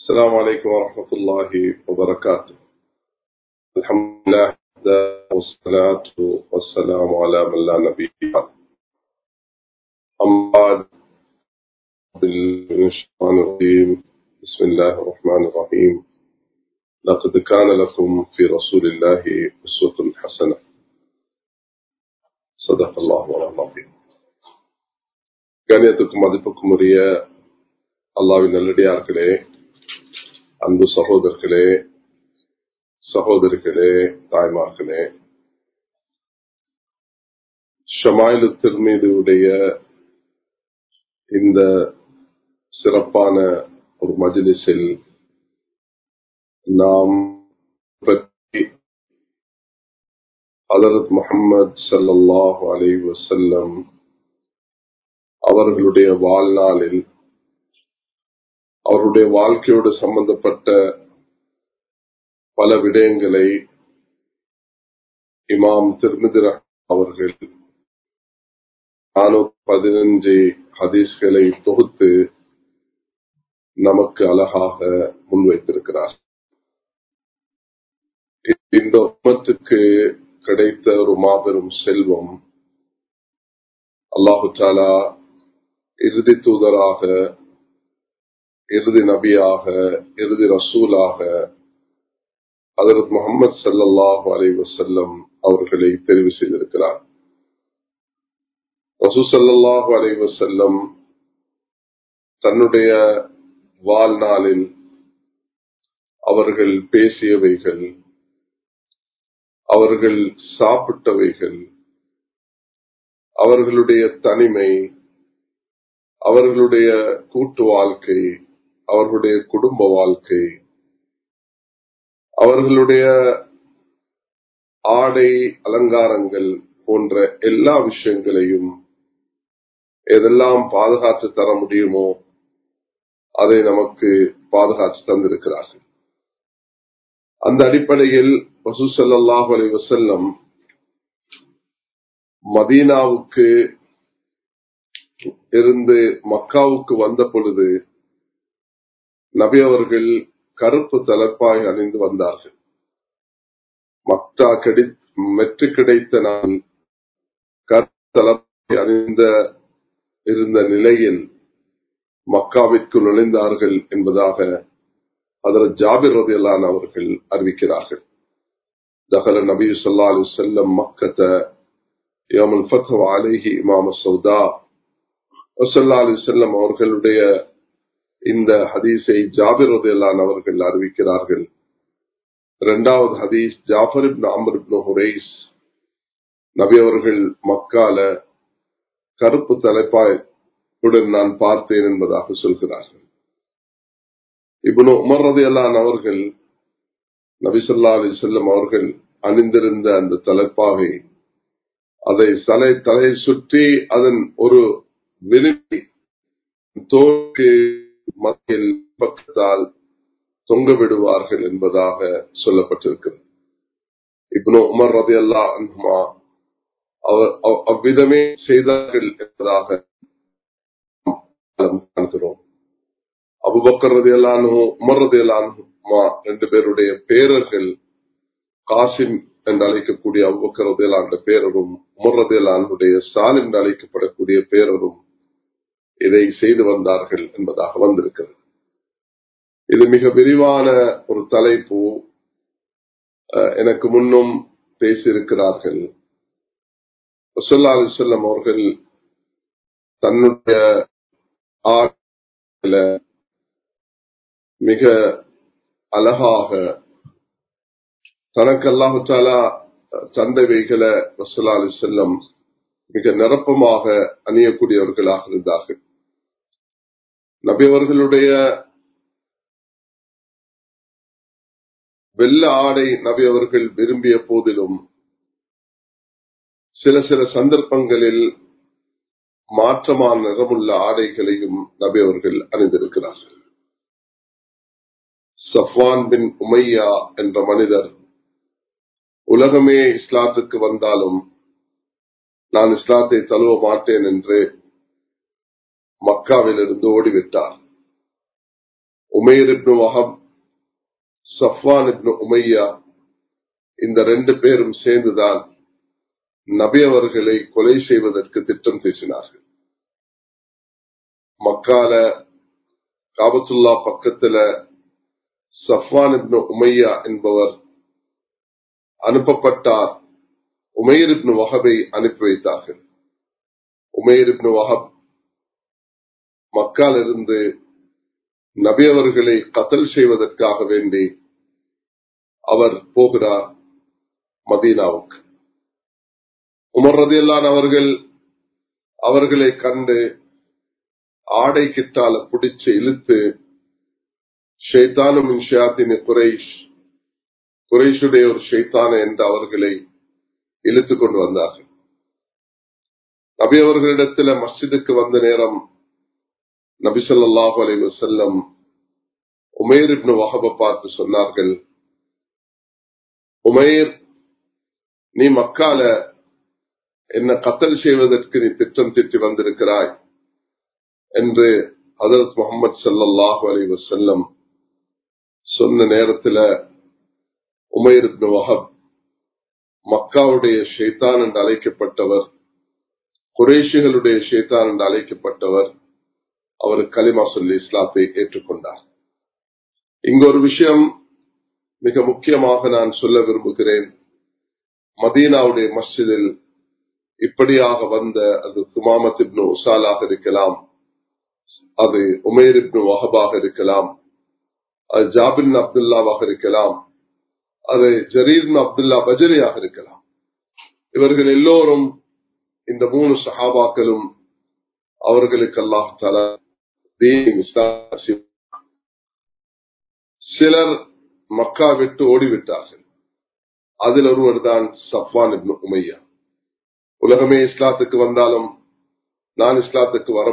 السلام عليكم ورحمة الله وبركاته الحمد لله والصلاة والسلام على من لا نبي بعد أما بعد بالشيطان الرجيم بسم الله الرحمن الرحيم لقد كان لكم في رسول الله أسوة حسنة صدق الله العظيم கணியத்துக்கும் மதிப்புக்கும் உரிய அல்லாவின் நல்லடியார்களே அன்பு சகோதரர்களே சகோதரிகளே தாய்மார்களே ஷமாயிலு திருமீதுடைய இந்த சிறப்பான ஒரு மஜிலிஸில் நாம் பற்றி ஹதரத் முகமது சல்லாஹ் அலை வசல்லம் அவர்களுடைய வாழ்நாளில் அவருடைய வாழ்க்கையோடு சம்பந்தப்பட்ட பல விடயங்களை இமாம் திருமிதிர அவர்கள் நானூத்தி பதினஞ்சு ஹதீஸ்களை தொகுத்து நமக்கு அழகாக முன்வைத்திருக்கிறார் இந்த உமத்துக்கு கிடைத்த ஒரு மாபெரும் செல்வம் அல்லாஹு தாலா இறுதி தூதராக இறுதி நபியாக இறுதி ரசூலாக அதரத் முகமது சல்லாஹூ அலை வசல்லம் அவர்களை தெரிவு செய்திருக்கிறார் ரசூ சல்லாஹூ அலை வசல்லம் தன்னுடைய வாழ்நாளில் அவர்கள் பேசியவைகள் அவர்கள் சாப்பிட்டவைகள் அவர்களுடைய தனிமை அவர்களுடைய கூட்டு வாழ்க்கை அவர்களுடைய குடும்ப வாழ்க்கை அவர்களுடைய ஆடை அலங்காரங்கள் போன்ற எல்லா விஷயங்களையும் எதெல்லாம் பாதுகாத்து தர முடியுமோ அதை நமக்கு பாதுகாத்து தந்திருக்கிறார்கள் அந்த அடிப்படையில் வசூசல்லாஹ் அலி வசல்லம் மதீனாவுக்கு இருந்து மக்காவுக்கு வந்த பொழுது நபி அவர்கள் கருப்பு தலப்பாய் அணிந்து வந்தார்கள் மக்கா கிடை மெற்று கிடைத்த நாள் கருப்பு தலப்பாய் அணிந்த இருந்த நிலையில் மக்காவிற்கு நுழைந்தார்கள் என்பதாக அதில் ஜாபிர் ரதியலான் அவர்கள் அறிவிக்கிறார்கள் தகல நபி சொல்லா அலி செல்லம் மக்கத்த யோமல் ஃபத்வ அலேஹி இமாம சௌதா வசல்லா அலி செல்லம் அவர்களுடைய இந்த ஹதீஸை ஜாபிர் ரதையல்லான் அவர்கள் அறிவிக்கிறார்கள் இரண்டாவது ஹதீஸ் ஜாஃபர் இப்னு அமர் இப்னு ஹுரைஸ் நபி அவர்கள் மக்கால கருப்பு தலைப்பாய் உடன் நான் பார்த்தேன் என்பதாக சொல்கிறார்கள் இப்னு உமர் ரதையல்லான் அவர்கள் நபிசல்லா அலி செல்லம் அவர்கள் அணிந்திருந்த அந்த தலைப்பாகை அதை தலை தலை சுற்றி அதன் ஒரு விரும்பி தோற்கு மத்தியில் பக்கத்தால் தொங்க விடுவார்கள் என்பதாக சொல்லப்பட்டிருக்கிறது இப்னு உமர் ரதி அல்லா அன்ஹுமா அவர் அவ்விதமே செய்தார்கள் என்பதாக காண்கிறோம் அபுபக்கர் ரதி அல்லானு உமர் ரதி அல்லானுமா ரெண்டு பேருடைய பேரர்கள் காசிம் என்று அழைக்கக்கூடிய அவ்வக்கர் ரதையலான பேரரும் உமர் ரதையலானுடைய சால் என்று அழைக்கப்படக்கூடிய பேரரும் இதை செய்து வந்தார்கள் என்பதாக வந்திருக்கிறது இது மிக விரிவான ஒரு தலைப்பு எனக்கு முன்னும் பேசியிருக்கிறார்கள் சொல்லா அலிசல்லம் அவர்கள் தன்னுடைய மிக அழகாக தனக்கு அல்லாஹாலா சந்தைவைகளை ரசல்லா அலி செல்லம் மிக நிரப்பமாக அணியக்கூடியவர்களாக இருந்தார்கள் நபி அவர்களுடைய வெள்ள ஆடை நபி அவர்கள் விரும்பிய போதிலும் சில சில சந்தர்ப்பங்களில் மாற்றமான நிறமுள்ள ஆடைகளையும் நபி அவர்கள் அணிந்திருக்கிறார்கள் சஃப்வான் பின் உமையா என்ற மனிதர் உலகமே இஸ்லாத்துக்கு வந்தாலும் நான் இஸ்லாத்தை தழுவ மாட்டேன் என்று மக்காவில் இருந்து ஓடிவிட்டார் உமேர் இப்னு வஹப் சஃப்வான் இப்னு உமையா இந்த ரெண்டு பேரும் சேர்ந்துதான் நபி அவர்களை கொலை செய்வதற்கு திட்டம் பேசினார்கள் மக்கால காபத்துல்லா பக்கத்துல சஃப்வான் இப்னு உமையா என்பவர் அனுப்பப்பட்டார் உமைர் இப்னு வஹபை அனுப்பி வைத்தார்கள் உமைர் இப்னு வஹப் மக்கால் இருந்து நபி அவர்களை கத்தல் செய்வதற்காக வேண்டி அவர் போகிறார் மதீனாவுக்கு உமர் ரதியல்லான் அவர்கள் அவர்களை கண்டு ஆடை கிட்டால பிடிச்சு இழுத்து ஷைத்தானும் ஷியாத்தின் குறைஷ் குறைஷுடைய ஒரு ஷைத்தான என்று அவர்களை இழுத்துக் கொண்டு வந்தார்கள் நபி அவர்களிடத்துல மஸ்ஜிதுக்கு வந்த நேரம் நபி சொல்லாஹு அலி வசல்லம் உமேர் இப்னு வஹப பார்த்து சொன்னார்கள் உமேர் நீ மக்கால என்ன கத்தல் செய்வதற்கு நீ திட்டம் திட்டி வந்திருக்கிறாய் என்று ஹதரத் முகமது சல்லாஹூ அலி வசல்லம் சொன்ன நேரத்தில் உமேர் இப்னு வஹப் மக்காவுடைய ஷேத்தான் என்று அழைக்கப்பட்டவர் குரேஷிகளுடைய ஷேத்தான் என்று அழைக்கப்பட்டவர் அவர் கலிமா சொல்லி இஸ்லாத்தை ஏற்றுக்கொண்டார் இங்க ஒரு விஷயம் மிக முக்கியமாக நான் சொல்ல விரும்புகிறேன் மதீனாவுடைய மஸ்ஜிதில் இப்படியாக வந்த அது துமாமத் இப்னு உசாலாக இருக்கலாம் அது உமேர் இப்னு வஹபாக இருக்கலாம் அது ஜாபின் அப்துல்லாவாக இருக்கலாம் அது ஜரீர் அப்துல்லா பஜரியாக இருக்கலாம் இவர்கள் எல்லோரும் இந்த மூணு சஹாபாக்களும் அவர்களுக்கு அல்லாஹ் தாலா சிலர் மக்கா விட்டு ஓடிவிட்டார்கள் அதில் ஒருவர் தான் சஃபான் இப்னு உமையா உலகமே இஸ்லாத்துக்கு வந்தாலும் நான் இஸ்லாத்துக்கு வர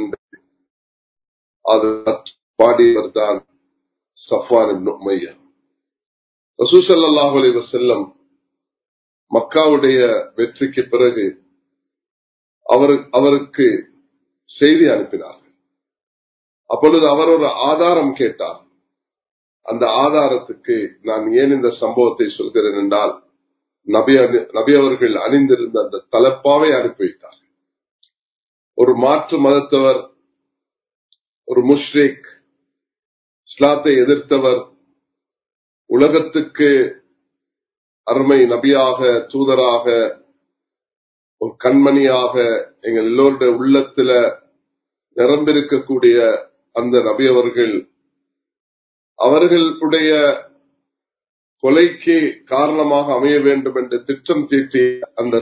அது பாடியவர் தான் சஃபான் இப்னு உமையா ரசூசல்லாஹு அலி வசல்லம் மக்காவுடைய வெற்றிக்கு பிறகு அவர் அவருக்கு செய்தி அனுப்பினார்கள் அப்பொழுது அவர் ஒரு ஆதாரம் கேட்டார் அந்த ஆதாரத்துக்கு நான் ஏன் இந்த சம்பவத்தை சொல்கிறேன் என்றால் நபி நபி அவர்கள் அணிந்திருந்த அந்த தலப்பாவை அனுப்பி வைத்தார் ஒரு மாற்று மதத்தவர் ஒரு முஷ்ரிக் இஸ்லாத்தை எதிர்த்தவர் உலகத்துக்கு அருமை நபியாக தூதராக ஒரு கண்மணியாக எங்கள் எல்லோருடைய உள்ளத்துல நிரம்பிருக்கக்கூடிய அந்த நபி அவர்கள் அவர்களுடைய கொலைக்கு காரணமாக அமைய வேண்டும் என்று திட்டம் தீட்டி அந்த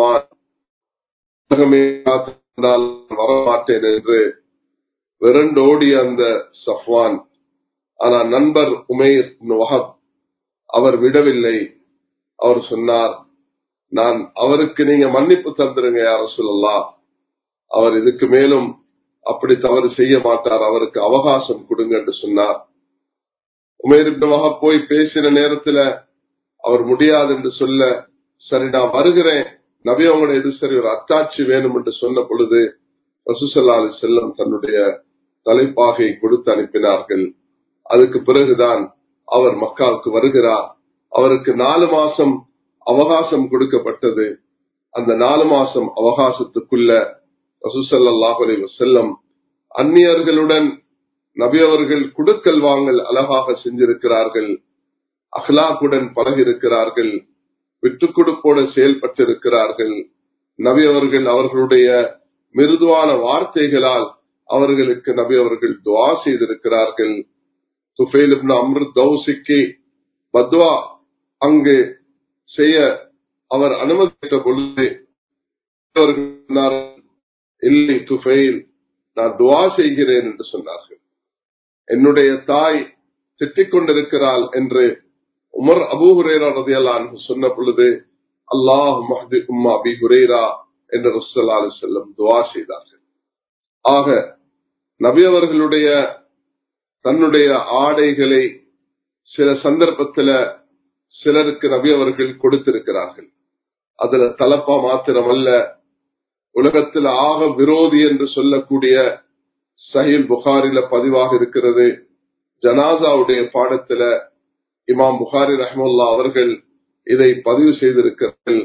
வரமாட்டேன் என்று விரண்டோடிய அந்த சஃப்வான் ஆனா நண்பர் உமேர் வஹப் அவர் விடவில்லை அவர் சொன்னார் நான் அவருக்கு நீங்க மன்னிப்பு தந்துருங்க யார சொல்லலாம் அவர் இதுக்கு மேலும் அப்படி தவறு செய்ய மாட்டார் அவருக்கு அவகாசம் கொடுங்க என்று சொன்னார் உமேரிடமாக போய் பேசின நேரத்துல அவர் முடியாது என்று சொல்ல சரி நான் வருகிறேன் நபி அவங்களோட எது சரி ஒரு அத்தாட்சி வேணும் என்று சொன்ன பொழுது ரசூசல்லா அலி செல்லம் தன்னுடைய தலைப்பாகை கொடுத்து அனுப்பினார்கள் அதுக்கு பிறகுதான் அவர் மக்காவுக்கு வருகிறார் அவருக்கு நாலு மாசம் அவகாசம் கொடுக்கப்பட்டது அந்த நாலு மாசம் அவகாசத்துக்குள்ள ரசூசல்லாஹ் அலி வசல்லம் அந்நியர்களுடன் நபி அவர்கள் குடுக்கல் வாங்கல் அழகாக செஞ்சிருக்கிறார்கள் அஹ்லாக்குடன் பழகிருக்கிறார்கள் விட்டுக் கொடுப்போடு செயல்பட்டிருக்கிறார்கள் நபி அவர்கள் அவர்களுடைய மிருதுவான வார்த்தைகளால் அவர்களுக்கு நபி அவர்கள் துவா செய்திருக்கிறார்கள் சுஃபேல் அம்ருத் தௌசிக்கு பத்வா அங்கு செய்ய அவர் அனுமதித்த பொழுது இல்லை துஃபைல் நான் துவா செய்கிறேன் என்று சொன்னார்கள் என்னுடைய தாய் திட்டிக் கொண்டிருக்கிறாள் என்று உமர் அபு ஹுரேரா ரதியல்லான் சொன்ன பொழுது அல்லாஹ் மஹதி உம்மா அபி ஹுரேரா என்று ரசல்லா அலி செல்லம் துவா செய்தார்கள் ஆக நபி அவர்களுடைய தன்னுடைய ஆடைகளை சில சந்தர்ப்பத்துல சிலருக்கு நபி அவர்கள் கொடுத்திருக்கிறார்கள் அதுல தலப்பா மாத்திரமல்ல உலகத்தில் ஆக விரோதி என்று சொல்லக்கூடிய சஹில் புகாரில பதிவாக இருக்கிறது ஜனாசாவுடைய பாடத்துல இமாம் புகாரி ரஹமுல்லா அவர்கள் இதை பதிவு செய்திருக்கிறார்கள்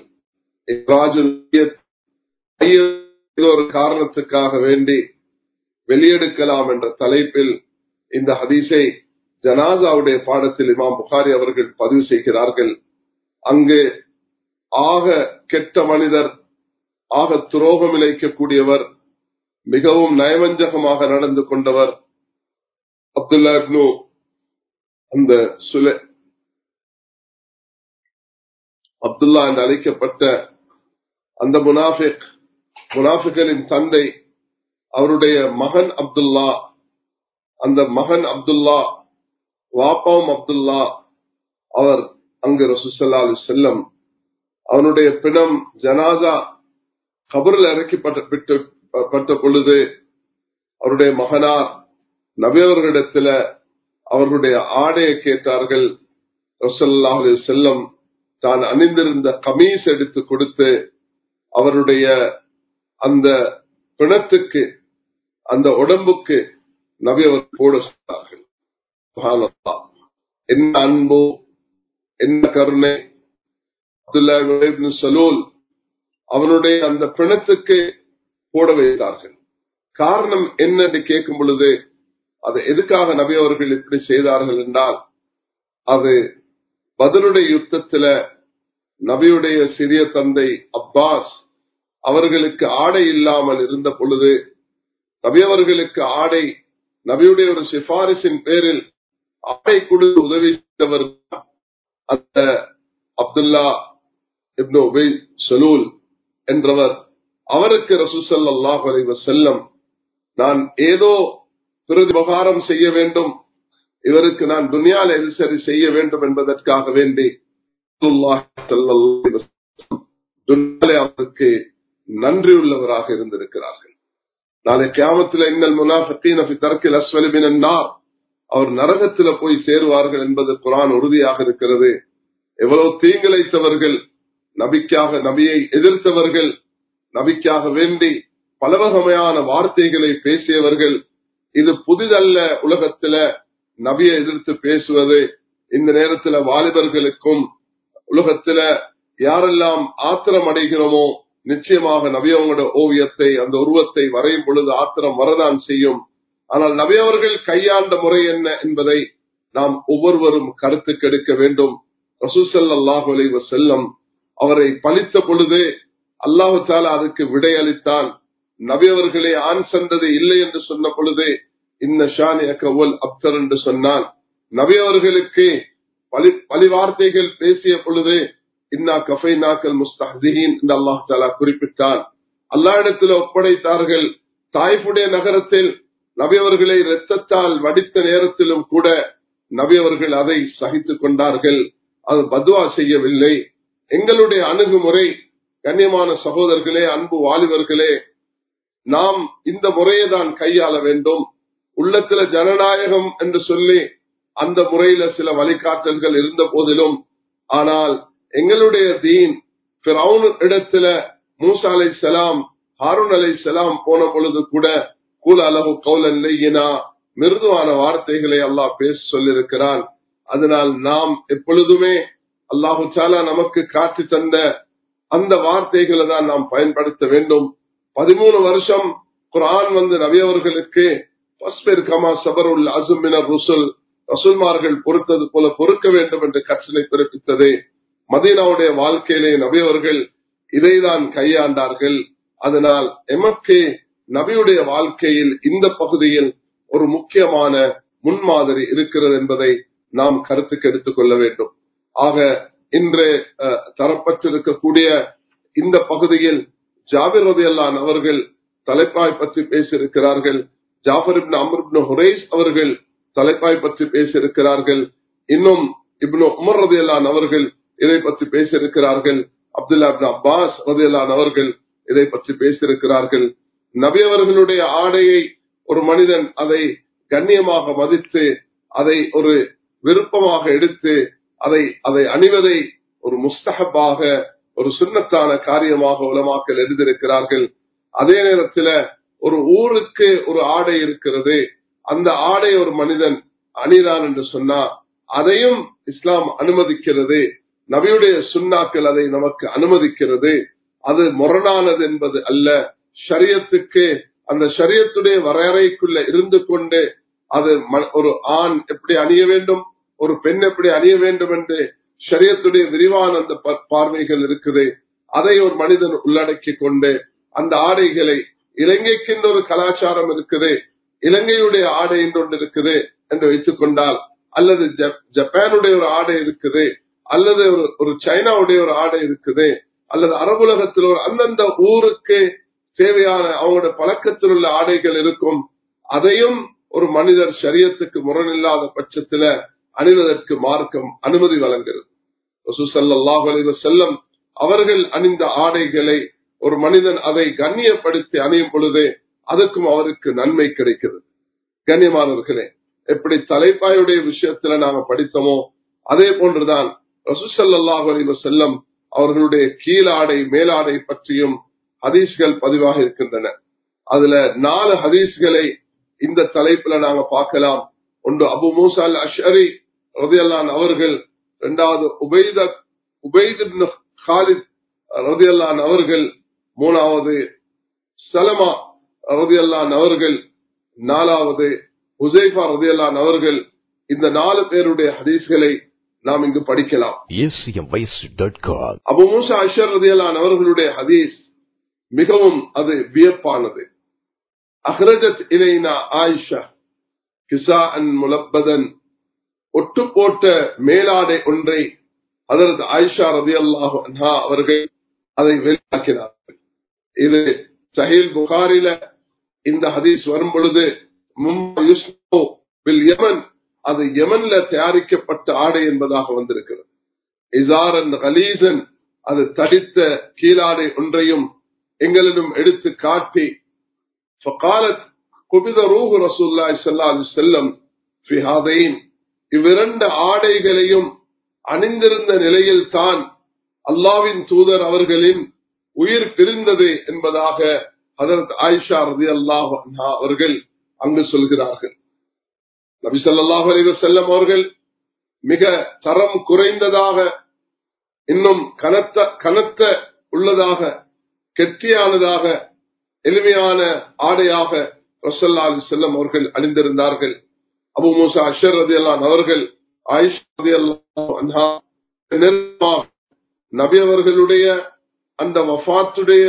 ஒரு காரணத்துக்காக வேண்டி வெளியெடுக்கலாம் என்ற தலைப்பில் இந்த ஹதீஸை ஜனாசாவுடைய பாடத்தில் இமாம் புகாரி அவர்கள் பதிவு செய்கிறார்கள் அங்கு ஆக கெட்ட மனிதர் ஆக துரோகம் இழைக்கக்கூடியவர் மிகவும் நயவஞ்சகமாக நடந்து கொண்டவர் அப்துல்லா இப்னு அந்த சுலை அப்துல்லா என்று அழைக்கப்பட்ட அந்த முனாஃபிக் முனாஃபிகளின் தந்தை அவருடைய மகன் அப்துல்லா அந்த மகன் அப்துல்லா வாப்பாவும் அப்துல்லா அவர் அங்கு ரசூசல்லா அலி செல்லம் அவனுடைய பிணம் ஜனாசா கபரில் இறக்கப்பட்ட பட்ட பொழுது அவருடைய மகனார் நபியவர்களிடத்துல அவர்களுடைய ஆடையை கேட்டார்கள் ரசல்லா அலி செல்லம் தான் அணிந்திருந்த கமீஸ் எடுத்து கொடுத்து அவருடைய அந்த பிணத்துக்கு அந்த உடம்புக்கு நபி அவர் போட சொன்னார்கள் என்ன அன்பு என்ன கருணை அப்துல்லா சலூல் அவனுடைய அந்த பிணத்துக்கு போட வைத்தார்கள் காரணம் என்ன என்று கேட்கும் பொழுது அது எதுக்காக நபி அவர்கள் இப்படி செய்தார்கள் என்றால் அது பதிலுடைய யுத்தத்துல நபியுடைய சிறிய தந்தை அப்பாஸ் அவர்களுக்கு ஆடை இல்லாமல் இருந்த பொழுது நபி அவர்களுக்கு ஆடை நபியுடைய ஒரு சிபாரிசின் பேரில் ஆடை கொடுத்து உதவி செய்தவர் அந்த அப்துல்லா இப்னு உபை சலூல் என்றவர் அவருக்கு ரசூசல்லாஹ் செல்லம் நான் ஏதோ பிரதிபகாரம் செய்ய வேண்டும் இவருக்கு நான் துனியால எது சரி செய்ய வேண்டும் என்பதற்காக வேண்டி அவருக்கு நன்றி உள்ளவராக இருந்திருக்கிறார்கள் நாளை கியாமத்தில் இன்னல் முனாஃபத்தீன தரக்கில் அஸ்வலிபினார் அவர் நரகத்தில போய் சேருவார்கள் என்பது குரான் உறுதியாக இருக்கிறது எவ்வளவு தீங்கிழைத்தவர்கள் நபிக்காக நபியை எதிர்த்தவர்கள் நபிக்காக வேண்டி பலவகமையான வார்த்தைகளை பேசியவர்கள் இது புதிதல்ல உலகத்துல நபியை எதிர்த்து பேசுவது இந்த நேரத்துல வாலிபர்களுக்கும் உலகத்துல யாரெல்லாம் ஆத்திரம் அடைகிறோமோ நிச்சயமாக நபியவங்களோட ஓவியத்தை அந்த உருவத்தை வரையும் பொழுது ஆத்திரம் வரதான் செய்யும் ஆனால் நபியவர்கள் கையாண்ட முறை என்ன என்பதை நாம் ஒவ்வொருவரும் கருத்து கெடுக்க வேண்டும் ரசூசல்லாஹு அலைவ செல்லம் அவரை பழித்த பொழுது அல்லாஹு தாலா அதுக்கு விடையளித்தான் நபியவர்களே ஆண் சந்தது இல்லை என்று சொன்ன பொழுது இன்ன ஷானி அக்கவல் அப்தர் என்று சொன்னான் நபியவர்களுக்கு பலி பலி வார்த்தைகள் பேசிய பொழுது இன்னா கஃபை நாக்கல் முஸ்தஹீன் என்று அல்லாஹ் தாலா குறிப்பிட்டான் அல்லா இடத்துல ஒப்படைத்தார்கள் தாய்ப்புடைய நகரத்தில் நபியவர்களை இரத்தத்தால் வடித்த நேரத்திலும் கூட நபியவர்கள் அதை சகித்துக் கொண்டார்கள் அது பதுவா செய்யவில்லை எங்களுடைய அணுகுமுறை கண்ணியமான சகோதரர்களே அன்பு வாலிபர்களே நாம் இந்த முறையை தான் கையாள வேண்டும் உள்ளத்துல ஜனநாயகம் என்று சொல்லி அந்த முறையில சில வழிகாட்டல்கள் இருந்த போதிலும் ஆனால் எங்களுடைய தீன் இடத்துல மூசா அலை செலாம் ஹாரூன் அலை செலாம் போன பொழுது கூட கூல அளவு கௌலன் இல்லையினா மிருதுவான வார்த்தைகளை அல்லாஹ் பேச சொல்லியிருக்கிறான் அதனால் நாம் எப்பொழுதுமே அல்லாஹு சாலா நமக்கு காட்டி தந்த அந்த வார்த்தைகளை தான் நாம் பயன்படுத்த வேண்டும் பதிமூணு வருஷம் குரான் வந்து நவியவர்களுக்கு கமா சபருல் அசுமினர் ருசுல் ரசுல்மார்கள் பொறுத்தது போல பொறுக்க வேண்டும் என்று கற்றலை பிறப்பித்தது மதீனாவுடைய வாழ்க்கையிலே நபியவர்கள் இதைதான் கையாண்டார்கள் அதனால் எமக்கு நபியுடைய வாழ்க்கையில் இந்த பகுதியில் ஒரு முக்கியமான முன்மாதிரி இருக்கிறது என்பதை நாம் கருத்துக்கு எடுத்துக் கொள்ள வேண்டும் ஆக இன்று தரப்பட்டிருக்கக்கூடிய இந்த பகுதியில் ஜாபிர் ரதி அல்லான் அவர்கள் தலைப்பாய் பற்றி பேசியிருக்கிறார்கள் ஜாஃபர் இப்னு அமர் இப்னு ஹுரைஸ் அவர்கள் தலைப்பாய் பற்றி பேசியிருக்கிறார்கள் இன்னும் இப்னு உமர் ரதி அல்லான் அவர்கள் இதை பற்றி பேசியிருக்கிறார்கள் அப்துல்லா இப்னு அப்பாஸ் ரதி அல்லான் அவர்கள் இதை பற்றி பேசியிருக்கிறார்கள் நபி அவர்களுடைய ஆடையை ஒரு மனிதன் அதை கண்ணியமாக மதித்து அதை ஒரு விருப்பமாக எடுத்து அதை அதை அணிவதை ஒரு முஸ்தகப்பாக ஒரு சுண்ணத்தான காரியமாக உலமாக்கல் எழுதியிருக்கிறார்கள் அதே நேரத்தில் ஒரு ஊருக்கு ஒரு ஆடை இருக்கிறது அந்த ஆடை ஒரு மனிதன் அணிதான் என்று சொன்னா அதையும் இஸ்லாம் அனுமதிக்கிறது நபியுடைய சுண்ணாக்கள் அதை நமக்கு அனுமதிக்கிறது அது முரணானது என்பது அல்ல ஷரியத்துக்கு அந்த ஷரியத்துடைய வரையறைக்குள்ள இருந்து கொண்டு அது ம- ஒரு ஆண் எப்படி அணிய வேண்டும் ஒரு பெண் எப்படி அணிய வேண்டும் என்று ஷரியத்துடைய விரிவான அந்த ப- பார்வைகள் இருக்குது அதை ஒரு மனிதன் உள்ளடக்கி கொண்டு அந்த ஆடைகளை இலங்கைக்கு ஒரு கலாச்சாரம் இருக்குது இலங்கையுடைய ஆடை என்று ஒன்று இருக்குது என்று வைத்துக் கொண்டால் அல்லது ஜப்- ஜப்பானுடைய ஒரு ஆடை இருக்குது அல்லது ஒரு ஒரு சைனாவுடைய ஒரு ஆடை இருக்குது அல்லது அரபுலகத்தில் ஒரு அந்தந்த ஊருக்கு தேவையான அவங்களோட பழக்கத்தில் உள்ள ஆடைகள் இருக்கும் அதையும் ஒரு மனிதர் சரியத்துக்கு முரணில்லாத பட்சத்துல அணிவதற்கு மார்க்கம் அனுமதி வழங்குகிறது ரசூலுல்லாஹி அலைஹி வஸல்லம் அவர்கள் அணிந்த ஆடைகளை ஒரு மனிதன் அதை கண்ணியப்படுத்தி அணியும் பொழுது அதுக்கும் அவருக்கு நன்மை கிடைக்கிறது கண்ணியமானவர்களே எப்படி தலைப்பாயுடைய விஷயத்துல நாங்க படித்தோமோ அதே போன்றுதான் ரசூசல்லாஹு அலைஹி வஸல்லம் அவர்களுடைய கீழாடை மேலாடை பற்றியும் ஹதீஸ்கள் பதிவாக இருக்கின்றன அதுல நாலு ஹதீஸ்களை இந்த தலைப்புல நாங்க பார்க்கலாம் ஒன்று அபு மூசா அல் அஷரி ரதியல்லான் அவர்கள் இரண்டாவது உபைத உபைத் இப்னு ஹாலித் ரதியல்லான் அவர்கள் மூணாவது சலமா ரதியல்லான் அவர்கள் நாலாவது ஹுசைஃபா ரதியல்லான் அவர்கள் இந்த நாலு பேருடைய ஹதீஸ்களை நாம் இங்கு படிக்கலாம் acmvoice.com. அபு மூசா அஷர் ரதியல்லான் அவர்களுடைய ஹதீஸ் மிகவும் அது வியப்பானது அஹ்ரஜத் இலைனா ஆயிஷா கிசா அன் முலப்பதன் ஒட்டு போட்ட மேலாடை ஒன்றை அதற்கு ஆயிஷா ரதி அல்லாஹு அன்ஹா அவர்கள் அதை வெளியாக்கினார்கள் இது சஹீல் புகாரில இந்த ஹதீஸ் வரும் பொழுது மும்பை யுஸ்னோ பில் யமன் அது யமன்ல தயாரிக்கப்பட்ட ஆடை என்பதாக வந்திருக்கிறது இசாரன் கலீசன் அது தடித்த கீழாடை ஒன்றையும் எங்களிடம் எடுத்து காட்டி فقالت قبض روح رسول الله صلى الله عليه وسلم في هذين இவ்விரண்டு ஆடைகளையும் அணிந்திருந்த நிலையில் தான் அல்லாவின் தூதர் அவர்களின் உயிர் பிரிந்தது என்பதாக ஹதரத் ஆயிஷா ரதி அல்லாஹ் அவர்கள் அங்கு சொல்கிறார்கள் நபி ஸல்லல்லாஹு அலைஹி வஸல்லம் அவர்கள் மிக தரம் குறைந்ததாக இன்னும் கனத்த கனத்த உள்ளதாக கெட்டியானதாக எளிமையான ஆடையாக ரசல்லா அலி செல்லம் அவர்கள் அணிந்திருந்தார்கள் அபு மூசா அஷர் ரதி அல்லான் அவர்கள் ஆயிஷா ரதி அன்ஹா நெருக்கமாக நபி அவர்களுடைய அந்த வஃபாத்துடைய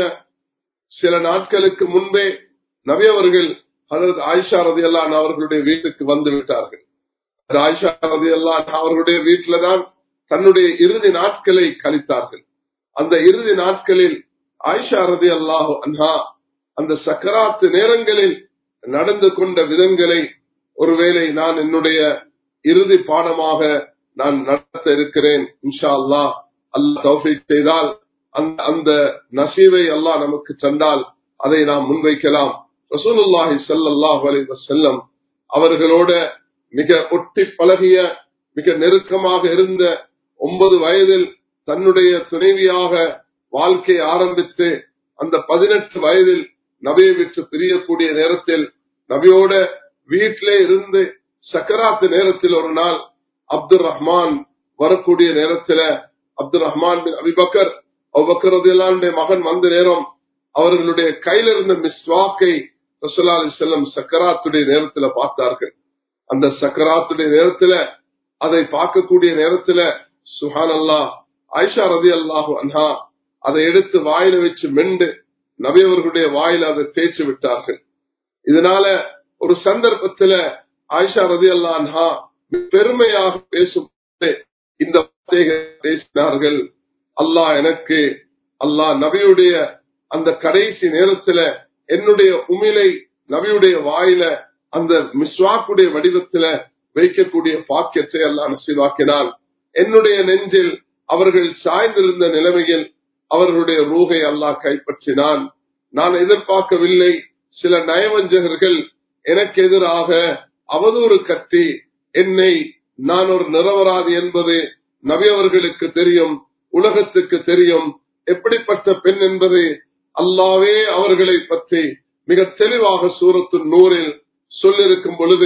சில நாட்களுக்கு முன்பே நபி அவர்கள் ஹதரத் ஆயிஷா ரதி அல்லான் அவர்களுடைய வீட்டுக்கு வந்து விட்டார்கள் அது ஆயிஷா ரதி அல்லான் அவர்களுடைய வீட்டில்தான் தன்னுடைய இறுதி நாட்களை கழித்தார்கள் அந்த இறுதி நாட்களில் ஆயிஷா ரதி அல்லாஹு அன்ஹா அந்த சக்கராத்து நேரங்களில் நடந்து கொண்ட விதங்களை ஒருவேளை நான் என்னுடைய இறுதி பாடமாக நான் நடத்த இருக்கிறேன் இன்ஷா அல்லாஹ் அல்லாஹ் தௌஃபீக் செய்தால் அந்த அந்த நசீவை அல்லாஹ் நமக்கு தந்தால் அதை நாம் முன்வைக்கலாம் ரசூலுல்லாஹி ஸல்லல்லாஹு அலைஹி வஸல்லம் அவர்களோட மிக ஒட்டி பழகிய மிக நெருக்கமாக இருந்த ஒன்பது வயதில் தன்னுடைய துணைவியாக வாழ்க்கை ஆரம்பித்து அந்த பதினெட்டு வயதில் நபியை விட்டு பிரியக்கூடிய நேரத்தில் நபியோட வீட்டிலே இருந்து சக்கராத்து நேரத்தில் ஒரு நாள் அப்துல் ரஹ்மான் வரக்கூடிய நேரத்துல அப்துல் ரஹ்மான் பின் அபிபக்கர் அவ்வக்கரதுடைய மகன் வந்த நேரம் அவர்களுடைய கையில இருந்த மிஸ்வாக்கை ரசூல்லா அலி செல்லம் சக்கராத்துடைய நேரத்துல பார்த்தார்கள் அந்த சக்கராத்துடைய நேரத்துல அதை பார்க்கக்கூடிய நேரத்துல சுஹான் அல்லாஹ் ஆயிஷா ரதி அல்லாஹு அன்ஹா அதை எடுத்து வாயில வச்சு மெண்டு நபி அவர்களுடைய வாயில அதை தேய்ச்சி விட்டார்கள் இதனால ஒரு சந்தர்ப்பத்துல ஆயிஷா ரதி அல்லா அன்ஹா பெருமையாக பேசும் இந்த வார்த்தைகளை பேசினார்கள் அல்லாஹ் எனக்கு அல்லாஹ் நபியுடைய அந்த கடைசி நேரத்துல என்னுடைய உமிலை நபியுடைய வாயில அந்த மிஸ்வாக்குடைய வடிவத்துல வைக்கக்கூடிய பாக்கியத்தை அல்லாஹ் நசீவாக்கினான் என்னுடைய நெஞ்சில் அவர்கள் சாய்ந்திருந்த நிலைமையில் அவர்களுடைய ரூகை அல்லாஹ் கைப்பற்றினான் நான் எதிர்பார்க்கவில்லை சில நயவஞ்சகர்கள் எனக்கு எதிராக அவதூறு கட்டி என்னை நான் ஒரு நிரவராதி என்பது நபி அவர்களுக்கு தெரியும் உலகத்துக்கு தெரியும் எப்படிப்பட்ட பெண் என்பது அல்லாவே அவர்களை பற்றி மிக தெளிவாக சூரத்து நூறில் சொல்லிருக்கும் பொழுது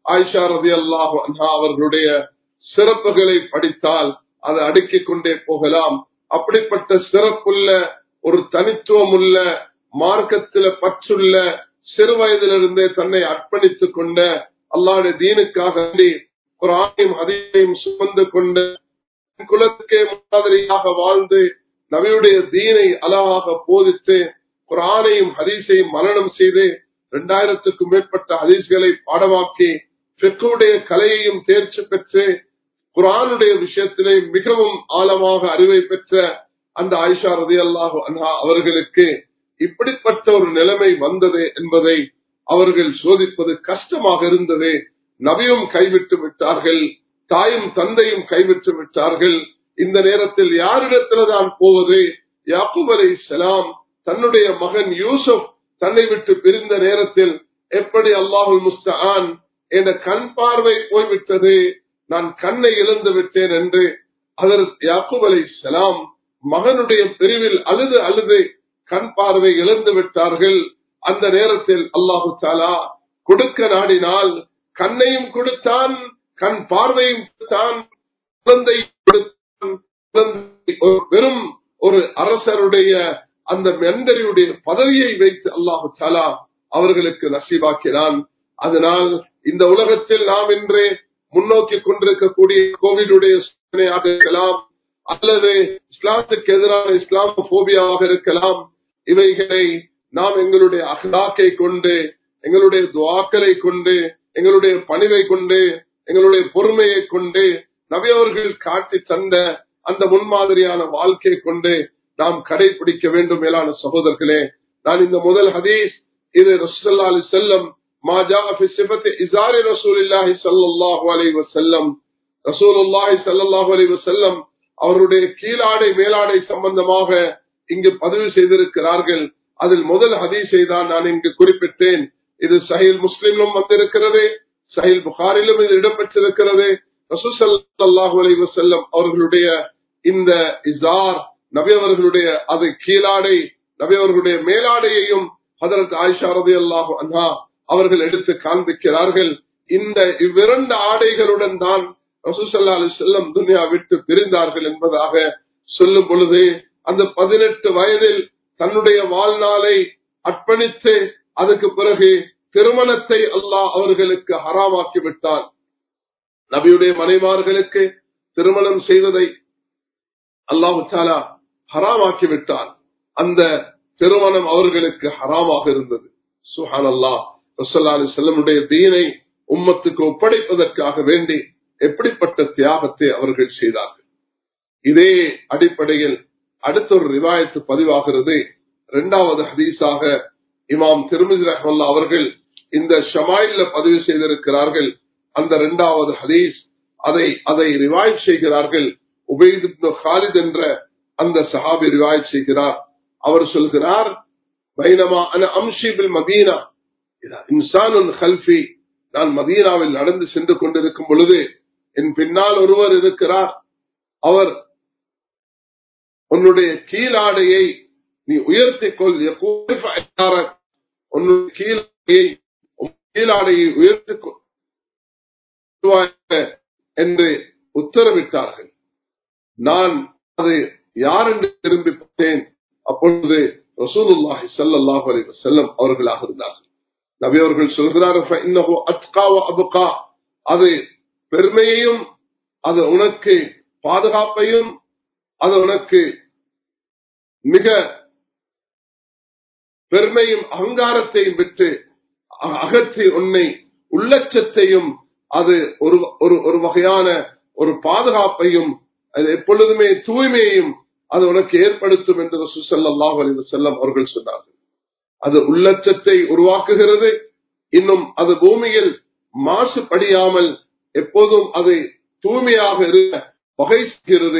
ஆயிஷா ரதி அல்லாஹு அன்ஹா அவர்களுடைய சிறப்புகளை படித்தால் அதை அடுக்கிக் கொண்டே போகலாம் அப்படிப்பட்ட சிறப்புள்ள ஒரு தனித்துவம் உள்ள மார்க்கத்தில பற்றுள்ள சிறு வயதிலிருந்தே தன்னை அர்ப்பணித்துக் கொண்ட அல்லாவுடைய தீனுக்காக வேண்டி குரானையும் அதிகையும் சுமந்து கொண்டு குலத்துக்கே மாதிரியாக வாழ்ந்து நபியுடைய தீனை அழகாக போதித்து குரானையும் ஹதீஸையும் மரணம் செய்து இரண்டாயிரத்துக்கும் மேற்பட்ட ஹதீஸ்களை பாடமாக்கி பிற்குடைய கலையையும் தேர்ச்சி பெற்று குரானுடைய விஷயத்திலே மிகவும் ஆழமாக அறிவை பெற்ற அந்த ஆயிஷா ரதி அல்லாஹு அன்ஹா அவர்களுக்கு இப்படிப்பட்ட ஒரு நிலைமை வந்தது என்பதை அவர்கள் சோதிப்பது கஷ்டமாக இருந்தது நபியும் கைவிட்டு விட்டார்கள் தாயும் தந்தையும் கைவிட்டு விட்டார்கள் இந்த நேரத்தில் யாரிடத்துல தான் போவது யாக்கூப் அலை சலாம் தன்னுடைய மகன் யூசுப் தன்னை விட்டு பிரிந்த நேரத்தில் எப்படி அல்லாஹுல் முஸ்தான் என்ற கண் பார்வை போய்விட்டது நான் கண்ணை இழந்து விட்டேன் என்று அதற்கு யாக்கூப் அலை சலாம் மகனுடைய பிரிவில் அழுது அழுது கண் பார்வை இழந்து விட்டார்கள் அந்த நேரத்தில் அல்லாஹு தாலா கொடுக்க நாடினால் கண்ணையும் கொடுத்தான் கண் பார்வையும் கொடுத்தான் குழந்தை கொடுத்தான் குழந்தை ஒரு வெறும் ஒரு அரசருடைய அந்த மெண்டரியுடைய பதவியை வைத்து அல்லாஹு தாலா அவர்களுக்கு நசீபாக்கினான் அதனால் இந்த உலகத்தில் நாம் இன்று முன்னோக்கி கொண்டிருக்கக்கூடிய கோவிடுடைய சோதனையாக இருக்கலாம் அல்லது இஸ்லாத்துக்கு எதிரான இஸ்லாமோபியாவாக இருக்கலாம் இவைகளை நாம் எங்களுடைய அகலாக்கை கொண்டு எங்களுடைய துவாக்களை கொண்டு எங்களுடைய பணிவை கொண்டு எங்களுடைய பொறுமையை கொண்டு நபியவர்கள் காட்டி தந்த அந்த முன்மாதிரியான வாழ்க்கை கொண்டு நாம் கடைபிடிக்க வேண்டும் மேலான சகோதரர்களே நான் இந்த முதல் ஹதீஸ் இது ரசூல்லா அலி செல்லம் மாஜா சிபத்து இசாரி ரசூல் இல்லாஹி சல்லாஹூ அலை வசல்லம் ரசூலுல்லாஹி சல்லாஹூ அலை வசல்லம் அவருடைய கீழாடை மேலாடை சம்பந்தமாக இங்கு பதிவு செய்திருக்கிறார்கள் அதில் முதல் ஹதீஸை தான் நான் இங்கு குறிப்பிட்டேன் இது சஹில் முஸ்லிமிலும் வந்திருக்கிறது சஹில் புகாரிலும் இது இடம்பெற்றிருக்கிறது ரசூசல்லாஹு அலை வசல்லம் அவர்களுடைய இந்த இசார் நபி அவர்களுடைய அது கீழாடை நபி அவர்களுடைய மேலாடையையும் ஹதரத் ஆயிஷா ரதி அல்லாஹு அண்ணா அவர்கள் எடுத்து காண்பிக்கிறார்கள் இந்த இவ்விரண்டு ஆடைகளுடன் தான் ரசூசல்லா அலி செல்லம் துனியா விட்டு பிரிந்தார்கள் என்பதாக சொல்லும் பொழுது அந்த பதினெட்டு வயதில் தன்னுடைய வாழ்நாளை அர்ப்பணித்து அதுக்கு பிறகு திருமணத்தை அல்லாஹ் அவர்களுக்கு ஹராமாக்கி விட்டான் நபியுடைய மனைமார்களுக்கு திருமணம் செய்வதை அல்லாஹு தாலா ஹராமாக்கி விட்டான் அந்த திருமணம் அவர்களுக்கு ஹராமாக இருந்தது சுஹான் அல்லா ரசல்லா அலி செல்லமுடைய தீனை உம்மத்துக்கு ஒப்படைப்பதற்காக வேண்டி எப்படிப்பட்ட தியாகத்தை அவர்கள் செய்தார்கள் இதே அடிப்படையில் அடுத்த ஒரு ரிவாயத்து பதிவாகிறது இரண்டாவது ஹதீஸாக இமாம் திருமதி ரஹ்மல்லா அவர்கள் இந்த ஷமாயில பதிவு செய்திருக்கிறார்கள் அந்த இரண்டாவது ஹதீஸ் அதை அதை ரிவாய் செய்கிறார்கள் உபைத் ஹாலித் என்ற அந்த சஹாபி ரிவாய் செய்கிறார் அவர் சொல்கிறார் பைனமா அன அம்ஷிபில் மதீனா இன்சான் ஹல்ஃபி நான் மதீனாவில் நடந்து சென்று கொண்டிருக்கும் பொழுது என் பின்னால் ஒருவர் இருக்கிறார் அவர் உன்னுடைய கீழாடையை நீ உயர்த்திக் கொள் உன்னுடைய கீழாடையை கீழாடையை உயர்த்திக் என்று உத்தரவிட்டார்கள் நான் அது யார் என்று திரும்பி பார்த்தேன் அப்பொழுது ரசூலுல்லாஹி சல்லாஹ் அலி வசல்லம் அவர்களாக இருந்தார்கள் நபி அவர்கள் சொல்கிறார் அது பெருமையையும் அது உனக்கு பாதுகாப்பையும் அது உனக்கு மிக பெருமையும் அகங்காரத்தையும் விட்டு அகற்றி உன்னை உள்ளச்சத்தையும் அது ஒரு ஒரு வகையான ஒரு பாதுகாப்பையும் அது எப்பொழுதுமே தூய்மையையும் அது உனக்கு ஏற்படுத்தும் என்று சுசல்லாஹ் அலி செல்லம் அவர்கள் சொன்னார்கள் அது உள்ளச்சத்தை உருவாக்குகிறது இன்னும் அது பூமியில் மாசுபடியாமல் எப்போதும் அது தூய்மையாக இருக்க வகை செய்கிறது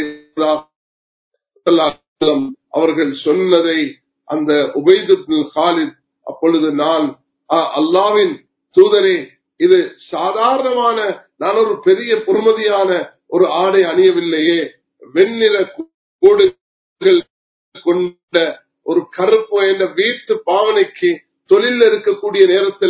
அவர்கள் சொன்னதை அந்த உபைது காலித் அப்பொழுது நான் அல்லாவின் தூதரே இது சாதாரணமான நான் ஒரு பெரிய பொறுமதியான ஒரு ஆடை அணியவில்லையே வெண்ணிற கோடுகள் கொண்ட ஒரு கருப்பு என்ற வீட்டு பாவனைக்கு தொழில் இருக்கக்கூடிய நேரத்துல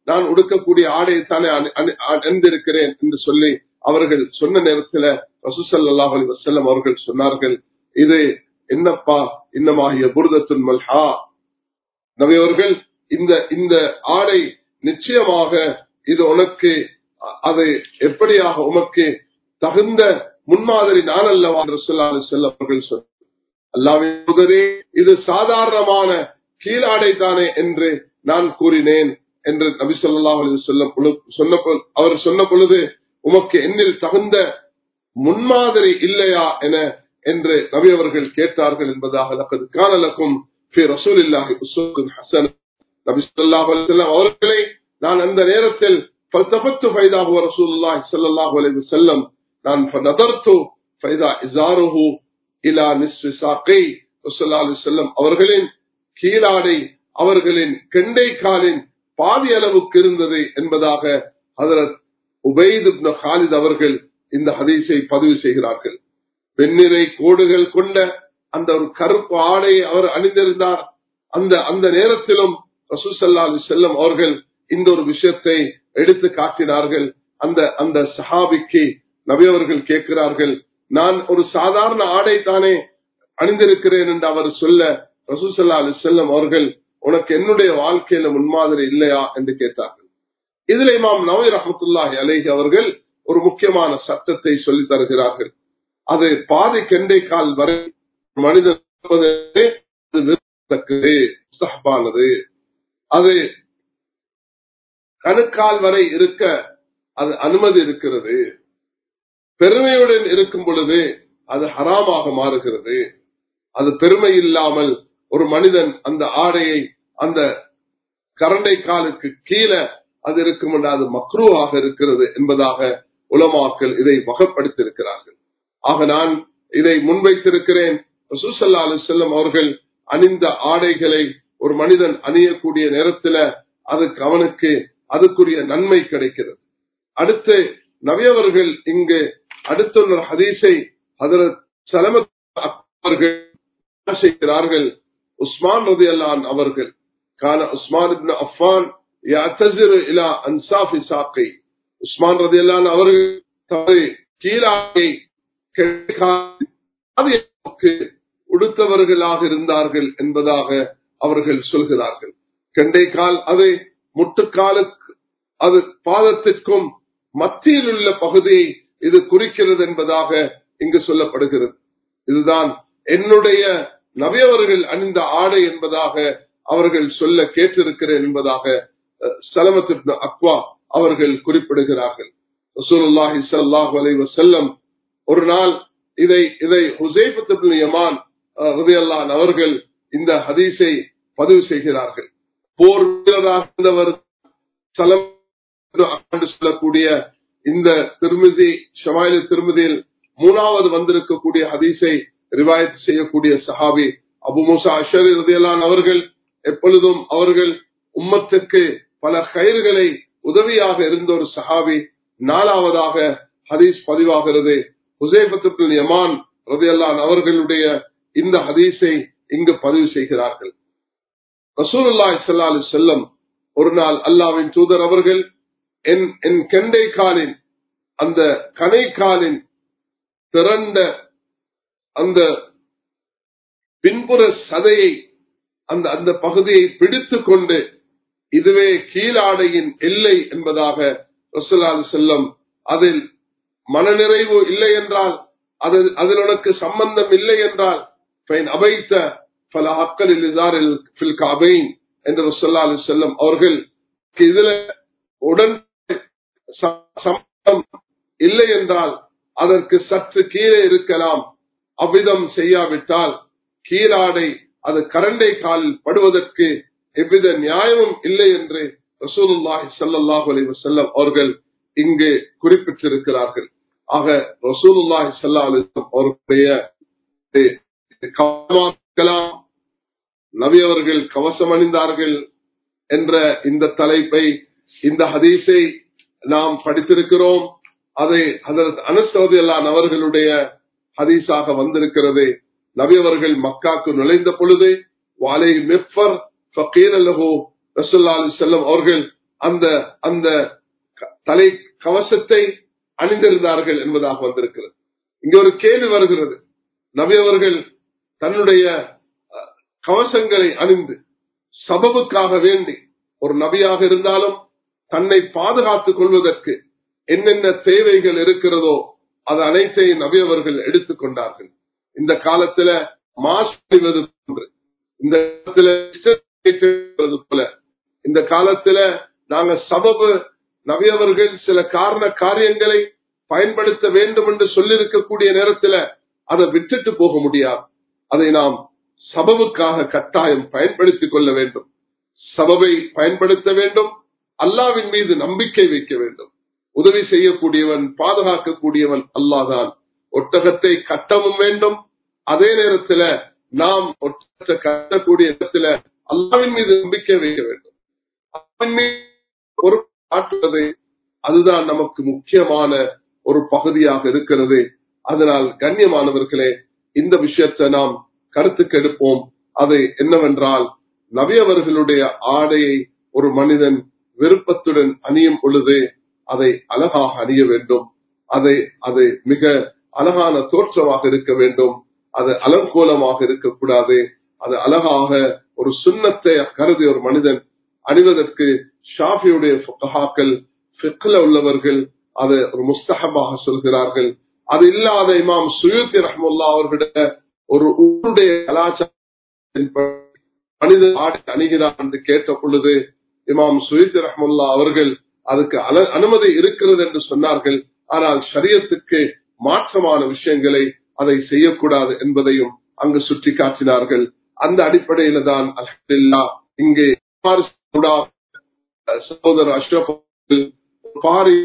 நான் உடுக்கக்கூடிய ஆடையை தானே அணி- அணி- அணிந்திருக்கிறேன் என்று சொல்லி அவர்கள் சொன்ன நேரத்துல ரசூசல்லாஹ் அலி வசல்லம் அவர்கள் சொன்னார்கள் இது என்னப்பா இன்னமாகிய புரதத்துன் மல்ஹா நபி அவர்கள் இந்த இந்த ஆடை நிச்சயமாக இது உனக்கு அ- அது எப்படியாக உமக்கு தகுந்த முன்மாதிரி நான் அல்லவா என்று சொல்லாது செல்ல அவர்கள் சொன்னார் அல்லாவின் தூதரே, இது சாதாரணமான கீழாடை தானே என்று நான் கூறினேன் என்று நபி ஸல்லல்லாஹு அலைஹி வஸல்லம் பொழு- சொன்ன பொழு- அவர் சொன்ன பொழுது உமக்கு என்னில் தகுந்த முன்மாதிரி இல்லையா என என்று நபி அவர்கள் கேட்டார்கள் என்பதாக லக்கது காணலக்கும் ஃபி ரசூலில்லாஹி உஸ்வத்துன் ஹஸன நபி ஸல்லல்லாஹு அலைஹி வஸல்லம் அவர்களை நான் அந்த நேரத்தில் فالتفت فإذا هو رسول الله صلى الله عليه وسلم நான் فنظرت فإذا إزاره إلى نصف ساقي رسول الله செல்லம் அவர்களின் கீழாடை அவர்களின் கெண்டை காலின் பாதி அளவுக்கு இருந்தது என்பதாக ஹதரத் உபைத் இப்னு காலித் அவர்கள் இந்த ஹதீஸை பதிவு செய்கிறார்கள் வெண்ணிறை கோடுகள் கொண்ட அந்த ஒரு கருப்பு ஆடையை அவர் அணிந்திருந்தார் அந்த அந்த நேரத்திலும் ரசூசல்லா அலி செல்லம் அவர்கள் இந்த ஒரு விஷயத்தை எடுத்து காட்டினார்கள் அந்த அந்த சஹாபிக்கு நபி அவர்கள் கேட்கிறார்கள் நான் ஒரு சாதாரண ஆடை தானே அணிந்திருக்கிறேன் என்று அவர் சொல்ல ரசூசல்லா அலி செல்லம் அவர்கள் உனக்கு என்னுடைய வாழ்க்கையில முன்மாதிரி இல்லையா என்று கேட்டார்கள் இதுல இமாம் நவை ரஹமத்துல்லாஹி அலைஹி அவர்கள் ஒரு முக்கியமான சட்டத்தை சொல்லித் தருகிறார்கள் அது பாதி கெண்டை கால் வரை மனிதன் இருப்பது அது விரும்பத்தக்கது, முஸ்தஹபானது அது கணுக்கால் வரை இருக்க அது அனுமதி இருக்கிறது பெருமையுடன் இருக்கும் பொழுது அது ஹராமாக மாறுகிறது அது பெருமை இல்லாமல் ஒரு மனிதன் அந்த ஆடையை அந்த கரண்டை காலுக்கு கீழே அது இருக்கும் என்று அது மக்ரூவாக இருக்கிறது என்பதாக உலமாக்கள் இதை வகப்படுத்தியிருக்கிறார்கள் ஆக நான் இதை முன்வைத்திருக்கிறேன் ரசூசல்லா அலுவலம் அவர்கள் அணிந்த ஆடைகளை ஒரு மனிதன் அணியக்கூடிய நேரத்துல அதுக்கு அவனுக்கு அதுக்குரிய நன்மை கிடைக்கிறது அடுத்து நவியவர்கள் இங்கு அடுத்த ஒரு ஹதீஸை ஹதரத் சலமத் அவர்கள் என்ன செய்கிறார்கள் உஸ்மான் ரதி அல்லான் அவர்கள் கான உஸ்மான் இப்னு அஃபான் يعتذر الى انصاف ساقي உஸ்மான் ரதி அல்லான் அவர்கள் தமது கீழாயை உடுத்தவர்களாக இருந்தார்கள் என்பதாக அவர்கள் சொல்கிறார்கள் கெண்டைக்கால் அது முட்டுக்காலுக்கு அது பாதத்திற்கும் மத்தியில் உள்ள பகுதியை இது குறிக்கிறது என்பதாக இங்கு சொல்லப்படுகிறது இதுதான் என்னுடைய நவியவர்கள் அணிந்த ஆடை என்பதாக அவர்கள் சொல்ல கேட்டிருக்கிறேன் என்பதாக சலமத்து அக்வா அவர்கள் குறிப்பிடுகிறார்கள் ரசூலுல்லாஹி ஸல்லல்லாஹு அலைஹி வஸல்லம் ஒரு நாள் இதை இதை ஹுசைபத் இப்னு யமான் ரலியல்லாஹு அன்ஹு அவர்கள் இந்த ஹதீஸை பதிவு செய்கிறார்கள் போர் வீரராக இருந்தவர் சலம் என்று சொல்லக்கூடிய இந்த திருமதி ஷமாயிலு திருமதியில் மூணாவது வந்திருக்கக்கூடிய ஹதீஸை ரிவாயத் செய்யக்கூடிய சஹாபி அபு மூசா அஷரி ரதியலான் அவர்கள் எப்பொழுதும் அவர்கள் உம்மத்துக்கு பல கயிறுகளை உதவியாக இருந்த ஒரு சஹாபி நாலாவதாக ஹதீஸ் பதிவாகிறது ஹுசேபத்து யமான் ரதியல்லான் அவர்களுடைய இந்த ஹதீஸை இங்கு பதிவு செய்கிறார்கள் ரசூலுல்லாஹி ஸல்லல்லாஹு அலைஹி வஸல்லம் ஒரு நாள் அல்லாவின் தூதர் அவர்கள் என் என் கெண்டை காலின் அந்த கனை காலின் திரண்ட அந்த பின்புற சதையை அந்த அந்த பகுதியை பிடித்துக் கொண்டு இதுவே கீழாடையின் எல்லை என்பதாக ரசூலால் செல்லம் அதில் மனநிறைவு இல்லை என்றால் அது அதில் உனக்கு சம்பந்தம் இல்லை என்றால் அபைத்த பல அக்களில் இதாரில் என்று ரசூல்லாலு செல்லம் அவர்கள் இதுல உடன் சம்பந்தம் இல்லை என்றால் அதற்கு சற்று கீழே இருக்கலாம் அவ்விதம் செய்யாவிட்டால் கீழாடை அது கரண்டை காலில் படுவதற்கு எவ்வித நியாயமும் இல்லை என்று ரசூலுல்லாஹி ஸல்லல்லாஹு அலைஹி வஸல்லம் அவர்கள் இங்கு குறிப்பிட்டிருக்கிறார்கள் ஆக ரசூலுல்லாஹி ஸல்லல்லாஹு அலைஹி வஸல்லம் அவருடைய கவசமாக்கலாம் நபி அவர்கள் கவசம் அணிந்தார்கள் என்ற இந்த தலைப்பை இந்த ஹதீஸை நாம் படித்திருக்கிறோம் அதை அதற்கு அனுசரதியல்லான் அவர்களுடைய ஹதீஸாக வந்திருக்கிறது நபி அவர்கள் மக்காக்கு நுழைந்த பொழுது வாலை மெஃபர் ஃபக்கீர் அல்லஹோ ரசல்லா அலி செல்லம் அவர்கள் அந்த அந்த க- தலை கவசத்தை அணிந்திருந்தார்கள் என்பதாக வந்திருக்கிறது இங்க ஒரு கேள்வி வருகிறது நபி அவர்கள் தன்னுடைய அஹ், கவசங்களை அணிந்து சபபுக்காக வேண்டி ஒரு நபியாக இருந்தாலும் தன்னை பாதுகாத்துக் கொள்வதற்கு என்னென்ன தேவைகள் இருக்கிறதோ அது அனைத்தையும் நபி அவர்கள் எடுத்துக் கொண்டார்கள் இந்த காலத்துல மாசு செய்வது போன்று இந்த காலத்துல செய்வது போல இந்த காலத்துல நாங்க சபபு நபி அவர்கள் சில காரண காரியங்களை பயன்படுத்த வேண்டும் என்று சொல்லியிருக்கக்கூடிய நேரத்துல அதை விட்டுட்டு போக முடியாது அதை நாம் சபபுக்காக கட்டாயம் பயன்படுத்திக் கொள்ள வேண்டும் சபபை பயன்படுத்த வேண்டும் அல்லாவின் மீது நம்பிக்கை வைக்க வேண்டும் உதவி செய்யக்கூடியவன் பாதுகாக்கக்கூடியவன் அல்லாதான் ஒட்டகத்தை கட்டவும் வேண்டும் அதே நேரத்துல நாம் ஒட்டகத்தை கட்டக்கூடிய இடத்துல அல்லாவின் மீது நம்பிக்கை வைக்க வேண்டும் அல்லாவின் மீது ஒரு ஆற்றுவது அதுதான் நமக்கு முக்கியமான ஒரு பகுதியாக இருக்கிறது அதனால் கண்ணியமானவர்களே இந்த விஷயத்தை நாம் கருத்துக்கு எடுப்போம் அது என்னவென்றால் நபி அவர்களுடைய ஆடையை ஒரு மனிதன் விருப்பத்துடன் அணியும் பொழுது அதை அழகாக அணிய வேண்டும் அதை அது மிக அழகான தோற்றமாக இருக்க வேண்டும் அது அலங்கோலமாக இருக்கக்கூடாது அது அழகாக ஒரு சுண்ணத்தை கருதி ஒரு மனிதன் அணிவதற்கு ஷாஃபியுடைய ஃபுகஹாக்கள் ஃபிக்ல உள்ளவர்கள் அது ஒரு முஸ்தகமாக சொல்கிறார்கள் அது இல்லாத இமாம் சுயூத்தி ரஹமுல்லா அவர்களுடைய ஒரு ஊருடைய கலாச்சார மனிதன் ஆடை அணுகிறார் என்று கேட்ட பொழுது இமாம் சுயித் ரஹமுல்லா அவர்கள் அதுக்கு அல- அனுமதி இருக்கிறது என்று சொன்னார்கள் ஆனால் ஷரியத்துக்கு மாற்றமான விஷயங்களை அதை செய்யக்கூடாது என்பதையும் அங்கு சுட்டி காட்டினார்கள் அந்த அடிப்படையில தான் அல்ஹம்துலில்லாஹ் இங்கே இவ்வாறு சூடா- சகோதரர் அஷ்ரப் அவர்கள் பாரி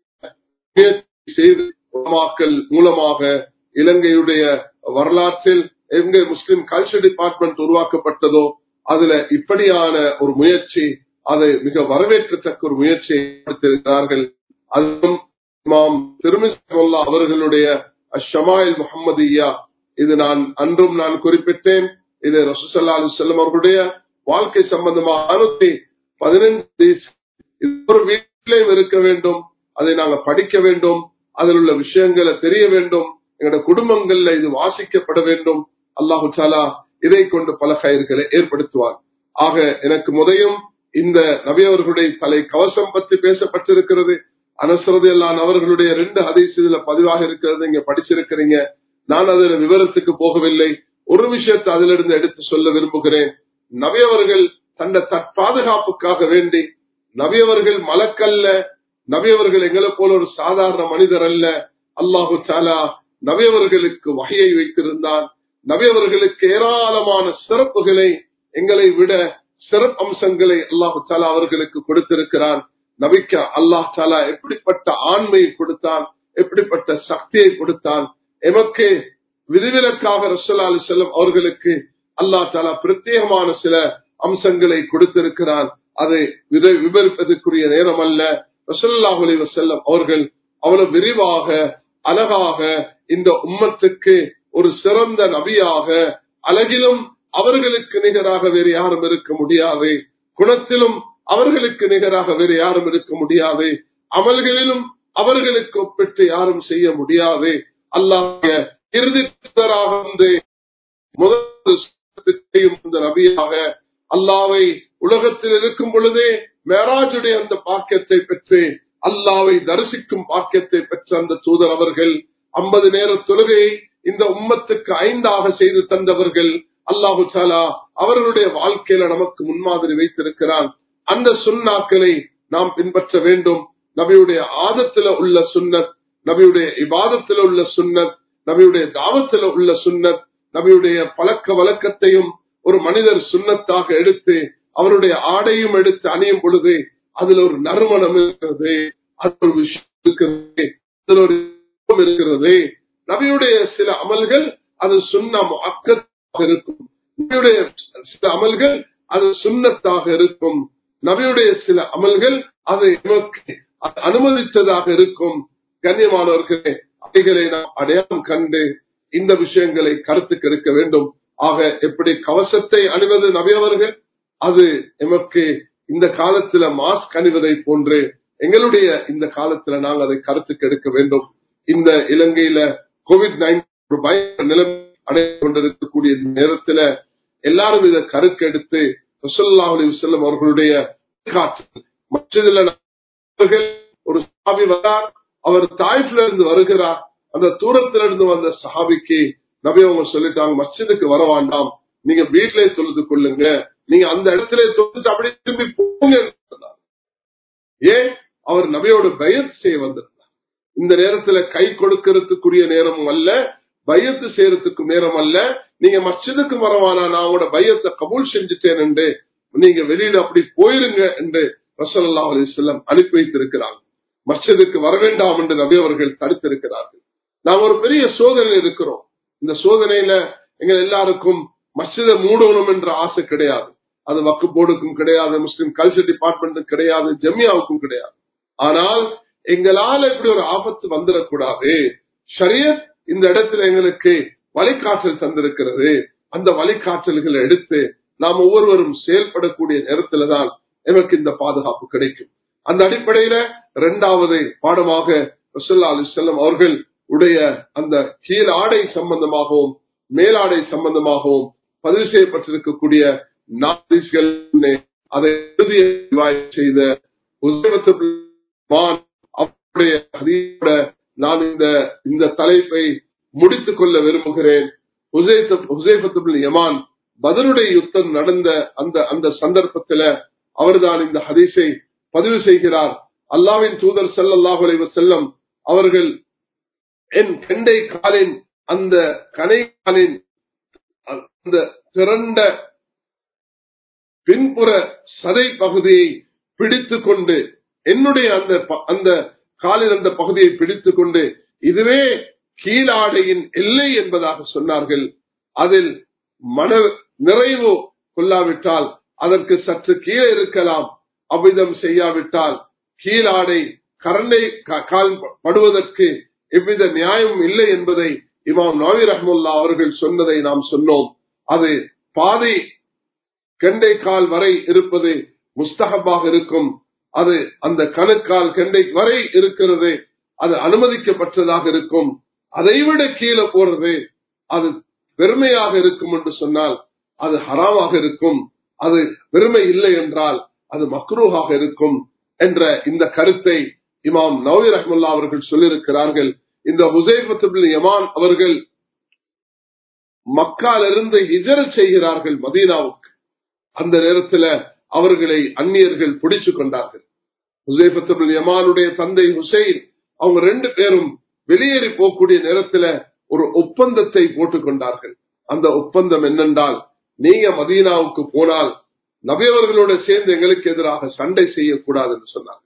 முயற்சி செய்து உலமாக்கல் மூலமாக இலங்கையுடைய வரலாற்றில் எங்க முஸ்லிம் கல்ச்சர் டிபார்ட்மெண்ட் உருவாக்கப்பட்டதோ அதுல இப்படியான ஒரு முயற்சி அதை மிக வரவேற்கத்தக்க ஒரு முயற்சியை எடுத்திருக்கிறார்கள் அதுவும் இமாம் திருமிசல்லா அவர்களுடைய அஷமாயில் முகமதியா இது நான் அன்றும் நான் குறிப்பிட்டேன் இது ரசூசல்லா அலி செல்லம் அவர்களுடைய வாழ்க்கை சம்பந்தமாக நானூத்தி பதினைந்து இது ஒரு வீட்டிலையும் இருக்க வேண்டும் அதை நாங்க படிக்க வேண்டும் அதில் உள்ள விஷயங்களை தெரிய வேண்டும் எங்களோட குடும்பங்கள்ல இது வாசிக்கப்பட வேண்டும் அல்லாஹு தாலா இதை கொண்டு பல கயிர்களை ஏற்படுத்துவார் ஆக எனக்கு முதையும் இந்த நபி அவர்களுடைய தலை கவசம் பற்றி பேசப்பட்டிருக்கிறது அனசரது எல்லாம் அவர்களுடைய ரெண்டு ஹதீஸ் இதுல பதிவாக இருக்கிறது இங்க படிச்சிருக்கிறீங்க நான் அதுல விவரத்துக்கு போகவில்லை ஒரு விஷயத்தை அதிலிருந்து எடுத்து சொல்ல விரும்புகிறேன் நபி அவர்கள் தன்னை தற்பாதுகாப்புக்காக வேண்டி நபி அவர்கள் மலக்கல்ல நபி அவர்கள் எங்களை போல ஒரு சாதாரண மனிதர் அல்ல அல்லாஹு தாலா நபி அவர்களுக்கு வகையை வைத்திருந்தான் நபி அவர்களுக்கு ஏராளமான சிறப்புகளை எங்களை விட சிறப்பு அம்சங்களை அல்லாஹு தாலா அவர்களுக்கு கொடுத்திருக்கிறான் நபிக்கு அல்லாஹ் தாலா எப்படிப்பட்ட ஆண்மையை கொடுத்தான் எப்படிப்பட்ட சக்தியை கொடுத்தான் எமக்கு விதிவிலக்காக ரசூல்லா அலி செல்லம் அவர்களுக்கு அல்லாஹ் தாலா பிரத்யேகமான சில அம்சங்களை கொடுத்திருக்கிறான் அதை வித- விவரிப்பதற்குரிய நேரம் அல்ல ரசூல்லாஹு அலைஹி வஸல்லம் அவர்கள் அவ்வளவு விரிவாக அழகாக இந்த உம்மத்துக்கு ஒரு சிறந்த நபியாக அழகிலும் அவர்களுக்கு நிகராக வேறு யாரும் இருக்க முடியாது குணத்திலும் அவர்களுக்கு நிகராக வேறு யாரும் இருக்க முடியாது அமல்களிலும் அவர்களுக்கு ஒப்பிட்டு யாரும் செய்ய முடியாது அல்லாஹ் இறுதி தூதராக வந்து முதல் சுத்தத்தையும் இந்த நபியாக அல்லாவை உலகத்தில் இருக்கும் பொழுதே மேராஜுடைய அந்த பாக்கியத்தை பெற்று அல்லாவை தரிசிக்கும் பாக்கியத்தை பெற்ற அந்த தூதர் அவர்கள் ஐம்பது நேர தொழுகையை இந்த உம்மத்துக்கு ஐந்தாக செய்து தந்தவர்கள் அல்லாஹு சாலா அவர்களுடைய வாழ்க்கையில நமக்கு முன்மாதிரி வைத்திருக்கிறான் அந்த சுண்ணாக்களை நாம் பின்பற்ற வேண்டும் நபியுடைய ஆதத்துல உள்ள சுன்னத் நபியுடைய இபாதத்துல உள்ள சுன்னத் நபியுடைய தாவத்துல உள்ள சுன்னத் நபியுடைய பழக்க வழக்கத்தையும் ஒரு மனிதர் சுண்ணத்தாக எடுத்து அவருடைய ஆடையும் எடுத்து அணியும் பொழுது அதுல ஒரு நறுமணம் இருக்கிறது அதுல ஒரு விஷயம் இருக்கிறது அதுல ஒரு இன்பம் இருக்கிறது நபியுடைய சில அமல்கள் அது சுண்ண அக்கத்தாக இருக்கும் நபியுடைய சில அமல்கள் அது சுண்ணத்தாக இருக்கும் நபியுடைய சில அமல்கள் அது நமக்கு அனுமதித்ததாக இருக்கும் கண்ணியமானவர்களே அவைகளை நாம் அடையாளம் கண்டு இந்த விஷயங்களை கருத்துக்கு இருக்க வேண்டும் ஆக எப்படி கவசத்தை அணிவது நபியவர்கள் அது எமக்கு இந்த காலத்துல மாஸ்க் அணிவதை போன்று எங்களுடைய இந்த காலத்துல நாங்கள் அதை கருத்துக்கு எடுக்க வேண்டும் இந்த இலங்கையில கோவிட் நைன்டீன் பயங்கர நிலைமை அடைய கொண்டிருக்கக்கூடிய இந்த நேரத்துல எல்லாரும் இதை கருக்கெடுத்து ரசல்லா அலி வசல்லம் அவர்களுடைய காற்று மற்றதுல அவர்கள் ஒரு சஹாபி வரார் அவர் தாய்ஃப்ல இருந்து வருகிறார் அந்த தூரத்துல இருந்து வந்த சஹாபிக்கு நபி அவங்க சொல்லிட்டாங்க மஸ்ஜிதுக்கு வர வேண்டாம் நீங்க வீட்டிலே தொழுது கொள்ளுங்க நீங்க அந்த இடத்துல தொழுது அப்படியே திரும்பி போங்க என்று சொன்னார் ஏன் அவர் நபியோட பயத் செய்ய வந்திருந்தார் இந்த நேரத்துல கை கொடுக்கறதுக்குரிய நேரம் அல்ல பயத்து செய்யறதுக்கு நேரம் அல்ல நீங்க மஸ்ஜிதுக்கு வரவானா நான் உங்களோட பயத்தை கபூல் செஞ்சுட்டேன் என்று நீங்க வெளியில அப்படி போயிருங்க என்று ரசல்லா அலிஸ்லம் அனுப்பி வைத்திருக்கிறாங்க மஸ்ஜிதுக்கு வர வேண்டாம் என்று நபி அவர்கள் தடுத்திருக்கிறார்கள் நாம் ஒரு பெரிய சோதனை இருக்கிறோம் இந்த சோதனையில எங்கள் எல்லாருக்கும் மஸ்ஜிதை மூடணும் என்ற ஆசை கிடையாது அது வக்கு போர்டுக்கும் கிடையாது முஸ்லிம் கல்ச்சர் டிபார்ட்மெண்ட்டுக்கும் கிடையாது ஜமியாவுக்கும் கிடையாது ஆனால் எங்களால இப்படி ஒரு ஆபத்து வந்துடக்கூடாது ஷரியத் இந்த இடத்துல எங்களுக்கு வழிகாற்றல் தந்திருக்கிறது அந்த வழிகாற்றல்களை எடுத்து நாம் ஒவ்வொருவரும் செயல்படக்கூடிய நேரத்துல தான் எனக்கு இந்த பாதுகாப்பு கிடைக்கும் அந்த அடிப்படையில இரண்டாவது பாடமாக ரசல்லா அலி செல்லம் அவர்கள் உடைய அந்த கீழ் ஆடை சம்பந்தமாகவும் மேலாடை சம்பந்தமாகவும் பதிவு செய்யப்பட்டிருக்கக்கூடிய நாதிஸ்கள் அதை செய்த அவருடைய நான் இந்த இந்த தலைப்பை முடித்துக் கொள்ள விரும்புகிறேன் யமான் பதிலுடைய யுத்தம் நடந்த அந்த அந்த சந்தர்ப்பத்துல அவர்தான் இந்த ஹதீஸை பதிவு செய்கிறார் அல்லாவின் தூதர் செல்லல்லாஹு அலைவ செல்லம் அவர்கள் என் கெண்டை காலின் அந்த கனை காலின் அந்த திரண்ட பின்புற சதை பகுதியை பிடித்து கொண்டு என்னுடைய அந்த அந்த காலில் அந்த பகுதியை பிடித்துக் கொண்டு இதுவே கீழாடையின் எல்லை என்பதாக சொன்னார்கள் அதில் மன நிறைவு கொள்ளாவிட்டால் அதற்கு சற்று கீழே இருக்கலாம் அவ்விதம் செய்யாவிட்டால் கீழாடை கரண்டை கால் படுவதற்கு எவ்வித நியாயமும் இல்லை என்பதை இமாம் நவி ரஹமுல்லா அவர்கள் சொன்னதை நாம் சொன்னோம் அது பாதை கெண்டை கால் வரை இருப்பது முஸ்தகபாக இருக்கும் அது அந்த கணுக்கால் கெண்டை வரை இருக்கிறது அது அனுமதிக்கப்பட்டதாக இருக்கும் அதைவிட கீழே போறது அது பெருமையாக இருக்கும் என்று சொன்னால் அது ஹராமாக இருக்கும் அது பெருமை இல்லை என்றால் அது மக்ரூஹாக இருக்கும் என்ற இந்த கருத்தை இமாம் நவீர் ரஹமுல்லா அவர்கள் சொல்லியிருக்கிறார்கள் இந்த ஹுசைபத்து யமான் அவர்கள் மக்காலிருந்து ஹிஜர செய்கிறார்கள் மதீனாவுக்கு அந்த நேரத்தில் அவர்களை அந்நியர்கள் பிடிச்சு கொண்டார்கள் ஹுசைபத்து யமானுடைய தந்தை ஹுசைன் அவங்க ரெண்டு பேரும் வெளியேறி போகக்கூடிய நேரத்தில் ஒரு ஒப்பந்தத்தை போட்டுக் கொண்டார்கள் அந்த ஒப்பந்தம் என்னென்றால் நீங்க மதீனாவுக்கு போனால் நபியவர்களோட சேர்ந்து எங்களுக்கு எதிராக சண்டை செய்யக்கூடாது என்று சொன்னார்கள்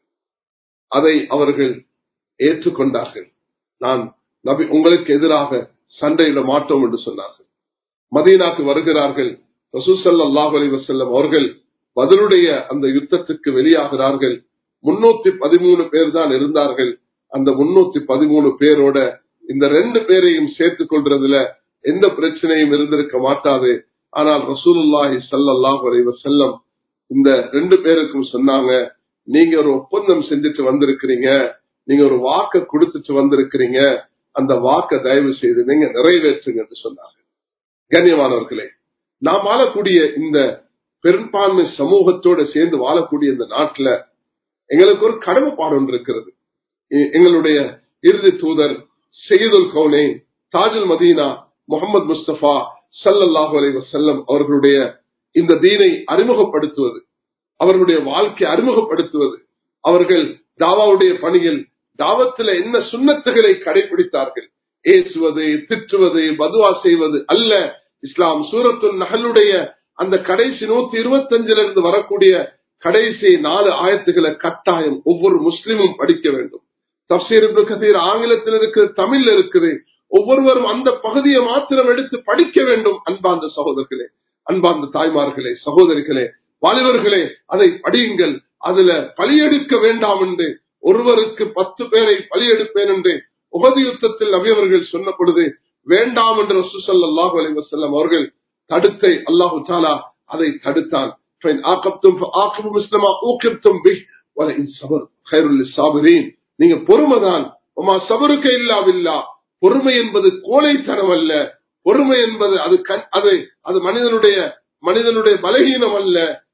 அதை அவர்கள் ஏற்றுக்கொண்டார்கள் நான் நபி உங்களுக்கு எதிராக சண்டையிட மாட்டோம் என்று சொன்னார்கள் மதீனாக்கு வருகிறார்கள் ரசூசல்லாஹ் அலி வசல்லம் அவர்கள் பதிலுடைய அந்த யுத்தத்துக்கு வெளியாகிறார்கள் முன்னூத்தி பதிமூணு பேர் தான் இருந்தார்கள் அந்த முன்னூத்தி பதிமூணு பேரோட இந்த ரெண்டு பேரையும் சேர்த்துக் கொள்றதுல எந்த பிரச்சனையும் இருந்திருக்க மாட்டாது ஆனால் ரசூலுல்லாஹி சல்லாஹ் அலி வசல்லம் இந்த ரெண்டு பேருக்கும் சொன்னாங்க நீங்க ஒரு ஒப்பந்தம் செஞ்சுட்டு வந்திருக்கிறீங்க நீங்க ஒரு வாக்க கொடுத்துட்டு வந்திருக்கிறீங்க அந்த வாக்க தயவு செய்து நீங்க நிறைவேற்றுங்க என்று சொன்னாங்க கண்ணியமானவர்களே நாம் வாழக்கூடிய இந்த பெரும்பான்மை சமூகத்தோட சேர்ந்து வாழக்கூடிய இந்த நாட்டுல எங்களுக்கு ஒரு கடமைப்பாடு ஒன்று இருக்கிறது எங்களுடைய இறுதி தூதர் செய்யுதுல் கவுனே தாஜுல் மதீனா முகமது முஸ்தபா சல்லல்லாஹு அலை வசல்லம் அவர்களுடைய இந்த தீனை அறிமுகப்படுத்துவது அவர்களுடைய வாழ்க்கை அறிமுகப்படுத்துவது அவர்கள் தாவாவுடைய பணியில் தாவத்தில் என்ன சுண்ணத்துகளை கடைபிடித்தார்கள் ஏசுவது திட்டுவது பதுவா செய்வது அல்ல இஸ்லாம் சூரத்து நகலுடைய அந்த கடைசி நூத்தி இருபத்தி அஞ்சுல இருந்து வரக்கூடிய கடைசி நாலு ஆயத்துக்களை கட்டாயம் ஒவ்வொரு முஸ்லிமும் படிக்க வேண்டும் தப்சீர் கதீர் ஆங்கிலத்தில் இருக்குது தமிழ்ல இருக்குது ஒவ்வொருவரும் அந்த பகுதியை மாத்திரம் எடுத்து படிக்க வேண்டும் அன்பார்ந்த சகோதரர்களே அன்பார்ந்த தாய்மார்களே சகோதரிகளே வாலிபர்களே அதை படியுங்கள் அதுல பலியெடுக்க வேண்டாம் என்று ஒருவருக்கு பத்து பேரை பலியெடுப்பேன் என்று உபதி யுத்தத்தில் நபியவர்கள் சொன்ன பொழுது வேண்டாம் என்று ரசூசல்லாஹு அலி வசல்லம் அவர்கள் தடுத்தை அல்லாஹு தாலா அதை தடுத்தான் فإن عاقبتم فعاقبوا مثل ما عوقبتم به ولئن صبر خير للصابرين நீங்க பொறுமைதான் உமா சபருக்க இல்லாவில்லா பொறுமை என்பது கோழைத்தனம் அல்ல பொறுமை என்பது அது கண் அது அது மனிதனுடைய மனிதனுடைய பலகீனம் அல்ல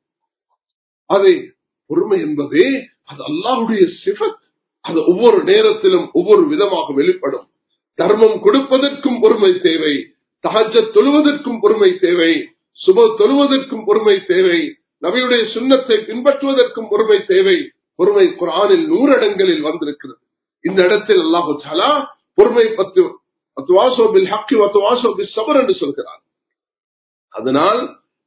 அதை பொறுமை என்பதே அது அல்லாஹுடைய சிவத் அது ஒவ்வொரு நேரத்திலும் ஒவ்வொரு விதமாக வெளிப்படும் தர்மம் கொடுப்பதற்கும் பொறுமை தேவை தகஜ தொழுவதற்கும் பொறுமை தேவை சுப தொழுவதற்கும் பொறுமை தேவை நபியுடைய சுண்ணத்தை பின்பற்றுவதற்கும் பொறுமை தேவை பொறுமை குரானில் நூறு இடங்களில் வந்திருக்கிறது இந்த இடத்தில் அல்லாஹு தாலா பொறுமை பத்து அத்துவாசோபில் ஹக்கி அத்துவாசோபில் சபர் என்று சொல்கிறார் அதனால்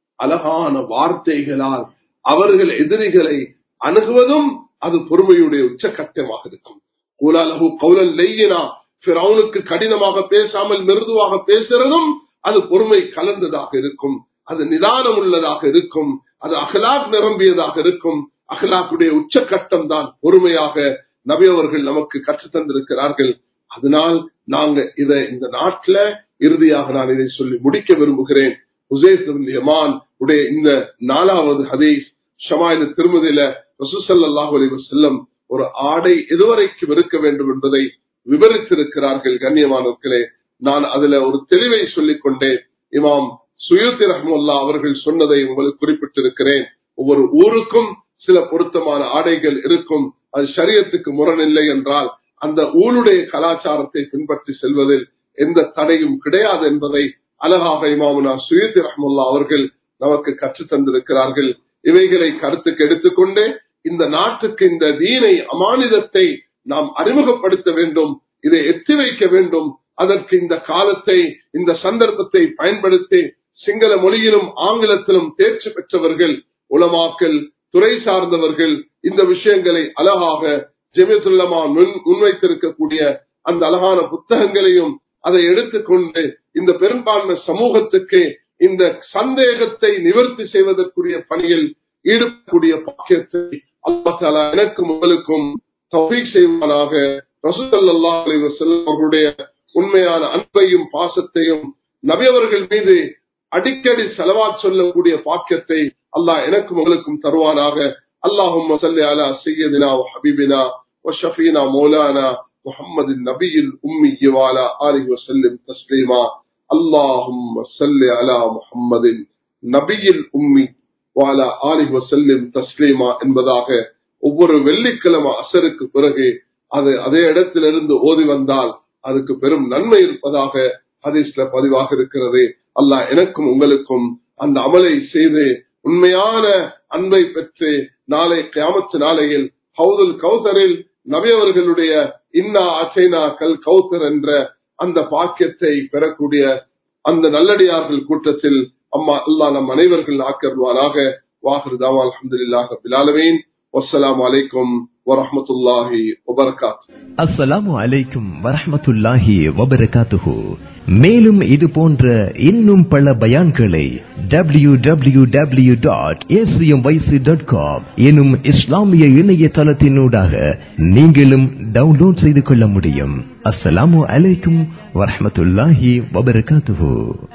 அழகான வார்த்தைகளால் அவர்கள் எதிரிகளை அணுகுவதும் அது பொறுமையுடைய உச்சக்கட்டமாக இருக்கும் கூலாலகு கௌலன் லெய்யினா பிறவுனுக்கு கடினமாக பேசாமல் மிருதுவாக பேசுறதும் அது பொறுமை கலந்ததாக இருக்கும் அது நிதானம் உள்ளதாக இருக்கும் அது அகலாக் நிரம்பியதாக இருக்கும் அகலாக்குடைய உச்சக்கட்டம் தான் பொறுமையாக நபி அவர்கள் நமக்கு கற்றுத் தந்திருக்கிறார்கள் அதனால் நாங்க இதை இந்த நாட்டில இறுதியாக நான் இதை சொல்லி முடிக்க விரும்புகிறேன் உசேஸ் யமான் உடைய இந்த நாலாவது ஹதீஸ் ஷமாயில திருமதியில ரசூசல்லாஹு அலி வசல்லம் ஒரு ஆடை எதுவரைக்கும் இருக்க வேண்டும் என்பதை விவரித்திருக்கிறார்கள் கண்ணியமானவர்களே நான் அதுல ஒரு தெளிவை சொல்லிக் கொண்டேன் இமாம் சுயூத்தி ரஹமுல்லா அவர்கள் சொன்னதை உங்களுக்கு குறிப்பிட்டிருக்கிறேன் ஒவ்வொரு ஊருக்கும் சில பொருத்தமான ஆடைகள் இருக்கும் அது சரியத்துக்கு முரணில்லை என்றால் அந்த ஊருடைய கலாச்சாரத்தை பின்பற்றி செல்வதில் எந்த தடையும் கிடையாது என்பதை அழகாக இமாமுனா சுயத்தி ரஹமுல்லா அவர்கள் நமக்கு கற்றுத் தந்திருக்கிறார்கள் இவைகளை கருத்துக்கு எடுத்துக்கொண்டு இந்த நாட்டுக்கு இந்த தீனை அமானிதத்தை நாம் அறிமுகப்படுத்த வேண்டும் இதை எத்தி வைக்க வேண்டும் அதற்கு இந்த காலத்தை இந்த சந்தர்ப்பத்தை பயன்படுத்தி சிங்கள மொழியிலும் ஆங்கிலத்திலும் தேர்ச்சி பெற்றவர்கள் உலமாக்கல் துறை சார்ந்தவர்கள் இந்த விஷயங்களை அழகாக ஜெமியத்துல்லமா முன்வைத்திருக்கக்கூடிய அந்த அழகான புத்தகங்களையும் அதை எடுத்துக்கொண்டு இந்த பெரும்பான்மை சமூகத்துக்கு இந்த சந்தேகத்தை நிவர்த்தி செய்வதற்குரிய பணியில் ஈடுபடக்கூடிய பாக்கியத்தை அல்லா எனக்கும் உங்களுக்கும் தௌஃபீக் செய்வானாக ரசூல்லா அலைவசல்லம் அவர்களுடைய உண்மையான அன்பையும் பாசத்தையும் நபி அவர்கள் மீது அடிக்கடி செலவாத் சொல்லக்கூடிய பாக்கியத்தை அல்லாஹ் எனக்கும் உங்களுக்கும் தருவானாக اللهم صل على سيدنا وحبيبنا وشفينا مولانا محمد النبي الأمي وعلى آله وسلم تسليما اللهم صل على محمد نبي الأمي وعلى آله وسلم تسليما என்பதாக ஒவ்வொரு வெள்ளிக்கிழமை அசருக்கு பிறகு அது அதே இடத்திலிருந்து ஓதி வந்தால் அதுக்கு பெரும் நன்மை இருப்பதாக ஹதீஸ்ல பதிவாக இருக்கிறது அல்லாஹ் எனக்கும் உங்களுக்கும் அந்த அமலை செய்து உண்மையான அன்பை பெற்று நாளை கியாமத்து நாளையில் ஹவுதுல் கௌசரில் நபியவர்களுடைய இன்னா அச்சைனா கல் கௌசர் என்ற அந்த பாக்கியத்தை பெறக்கூடிய அந்த நல்லடியார்கள் கூட்டத்தில் அம்மா அல்லாஹ் நம் அனைவர்கள் ஆக்கருவானாக வாஹிருதாவா அலமதுல்லாஹ் பிலாலவீன் வஸ்ஸலாமு அலைக்கும் வரஹமத்துல்லாஹி வபரகாத்து அஸ்ஸலாமு அலைக்கும் வரஹ்மத்துல்லாஹி வபரகாத்துஹு மேலும் இது போன்ற இன்னும் பல பயான்களை W W W dot dot com எனும் இஸ்லாமிய இணையதளத்தினூடாக நீங்களும் டவுன்லோட் செய்து கொள்ள முடியும் அஸ்ஸலாமு அலைக்கும் வரஹ்மத்துல்லாஹி வபரகாத்துஹு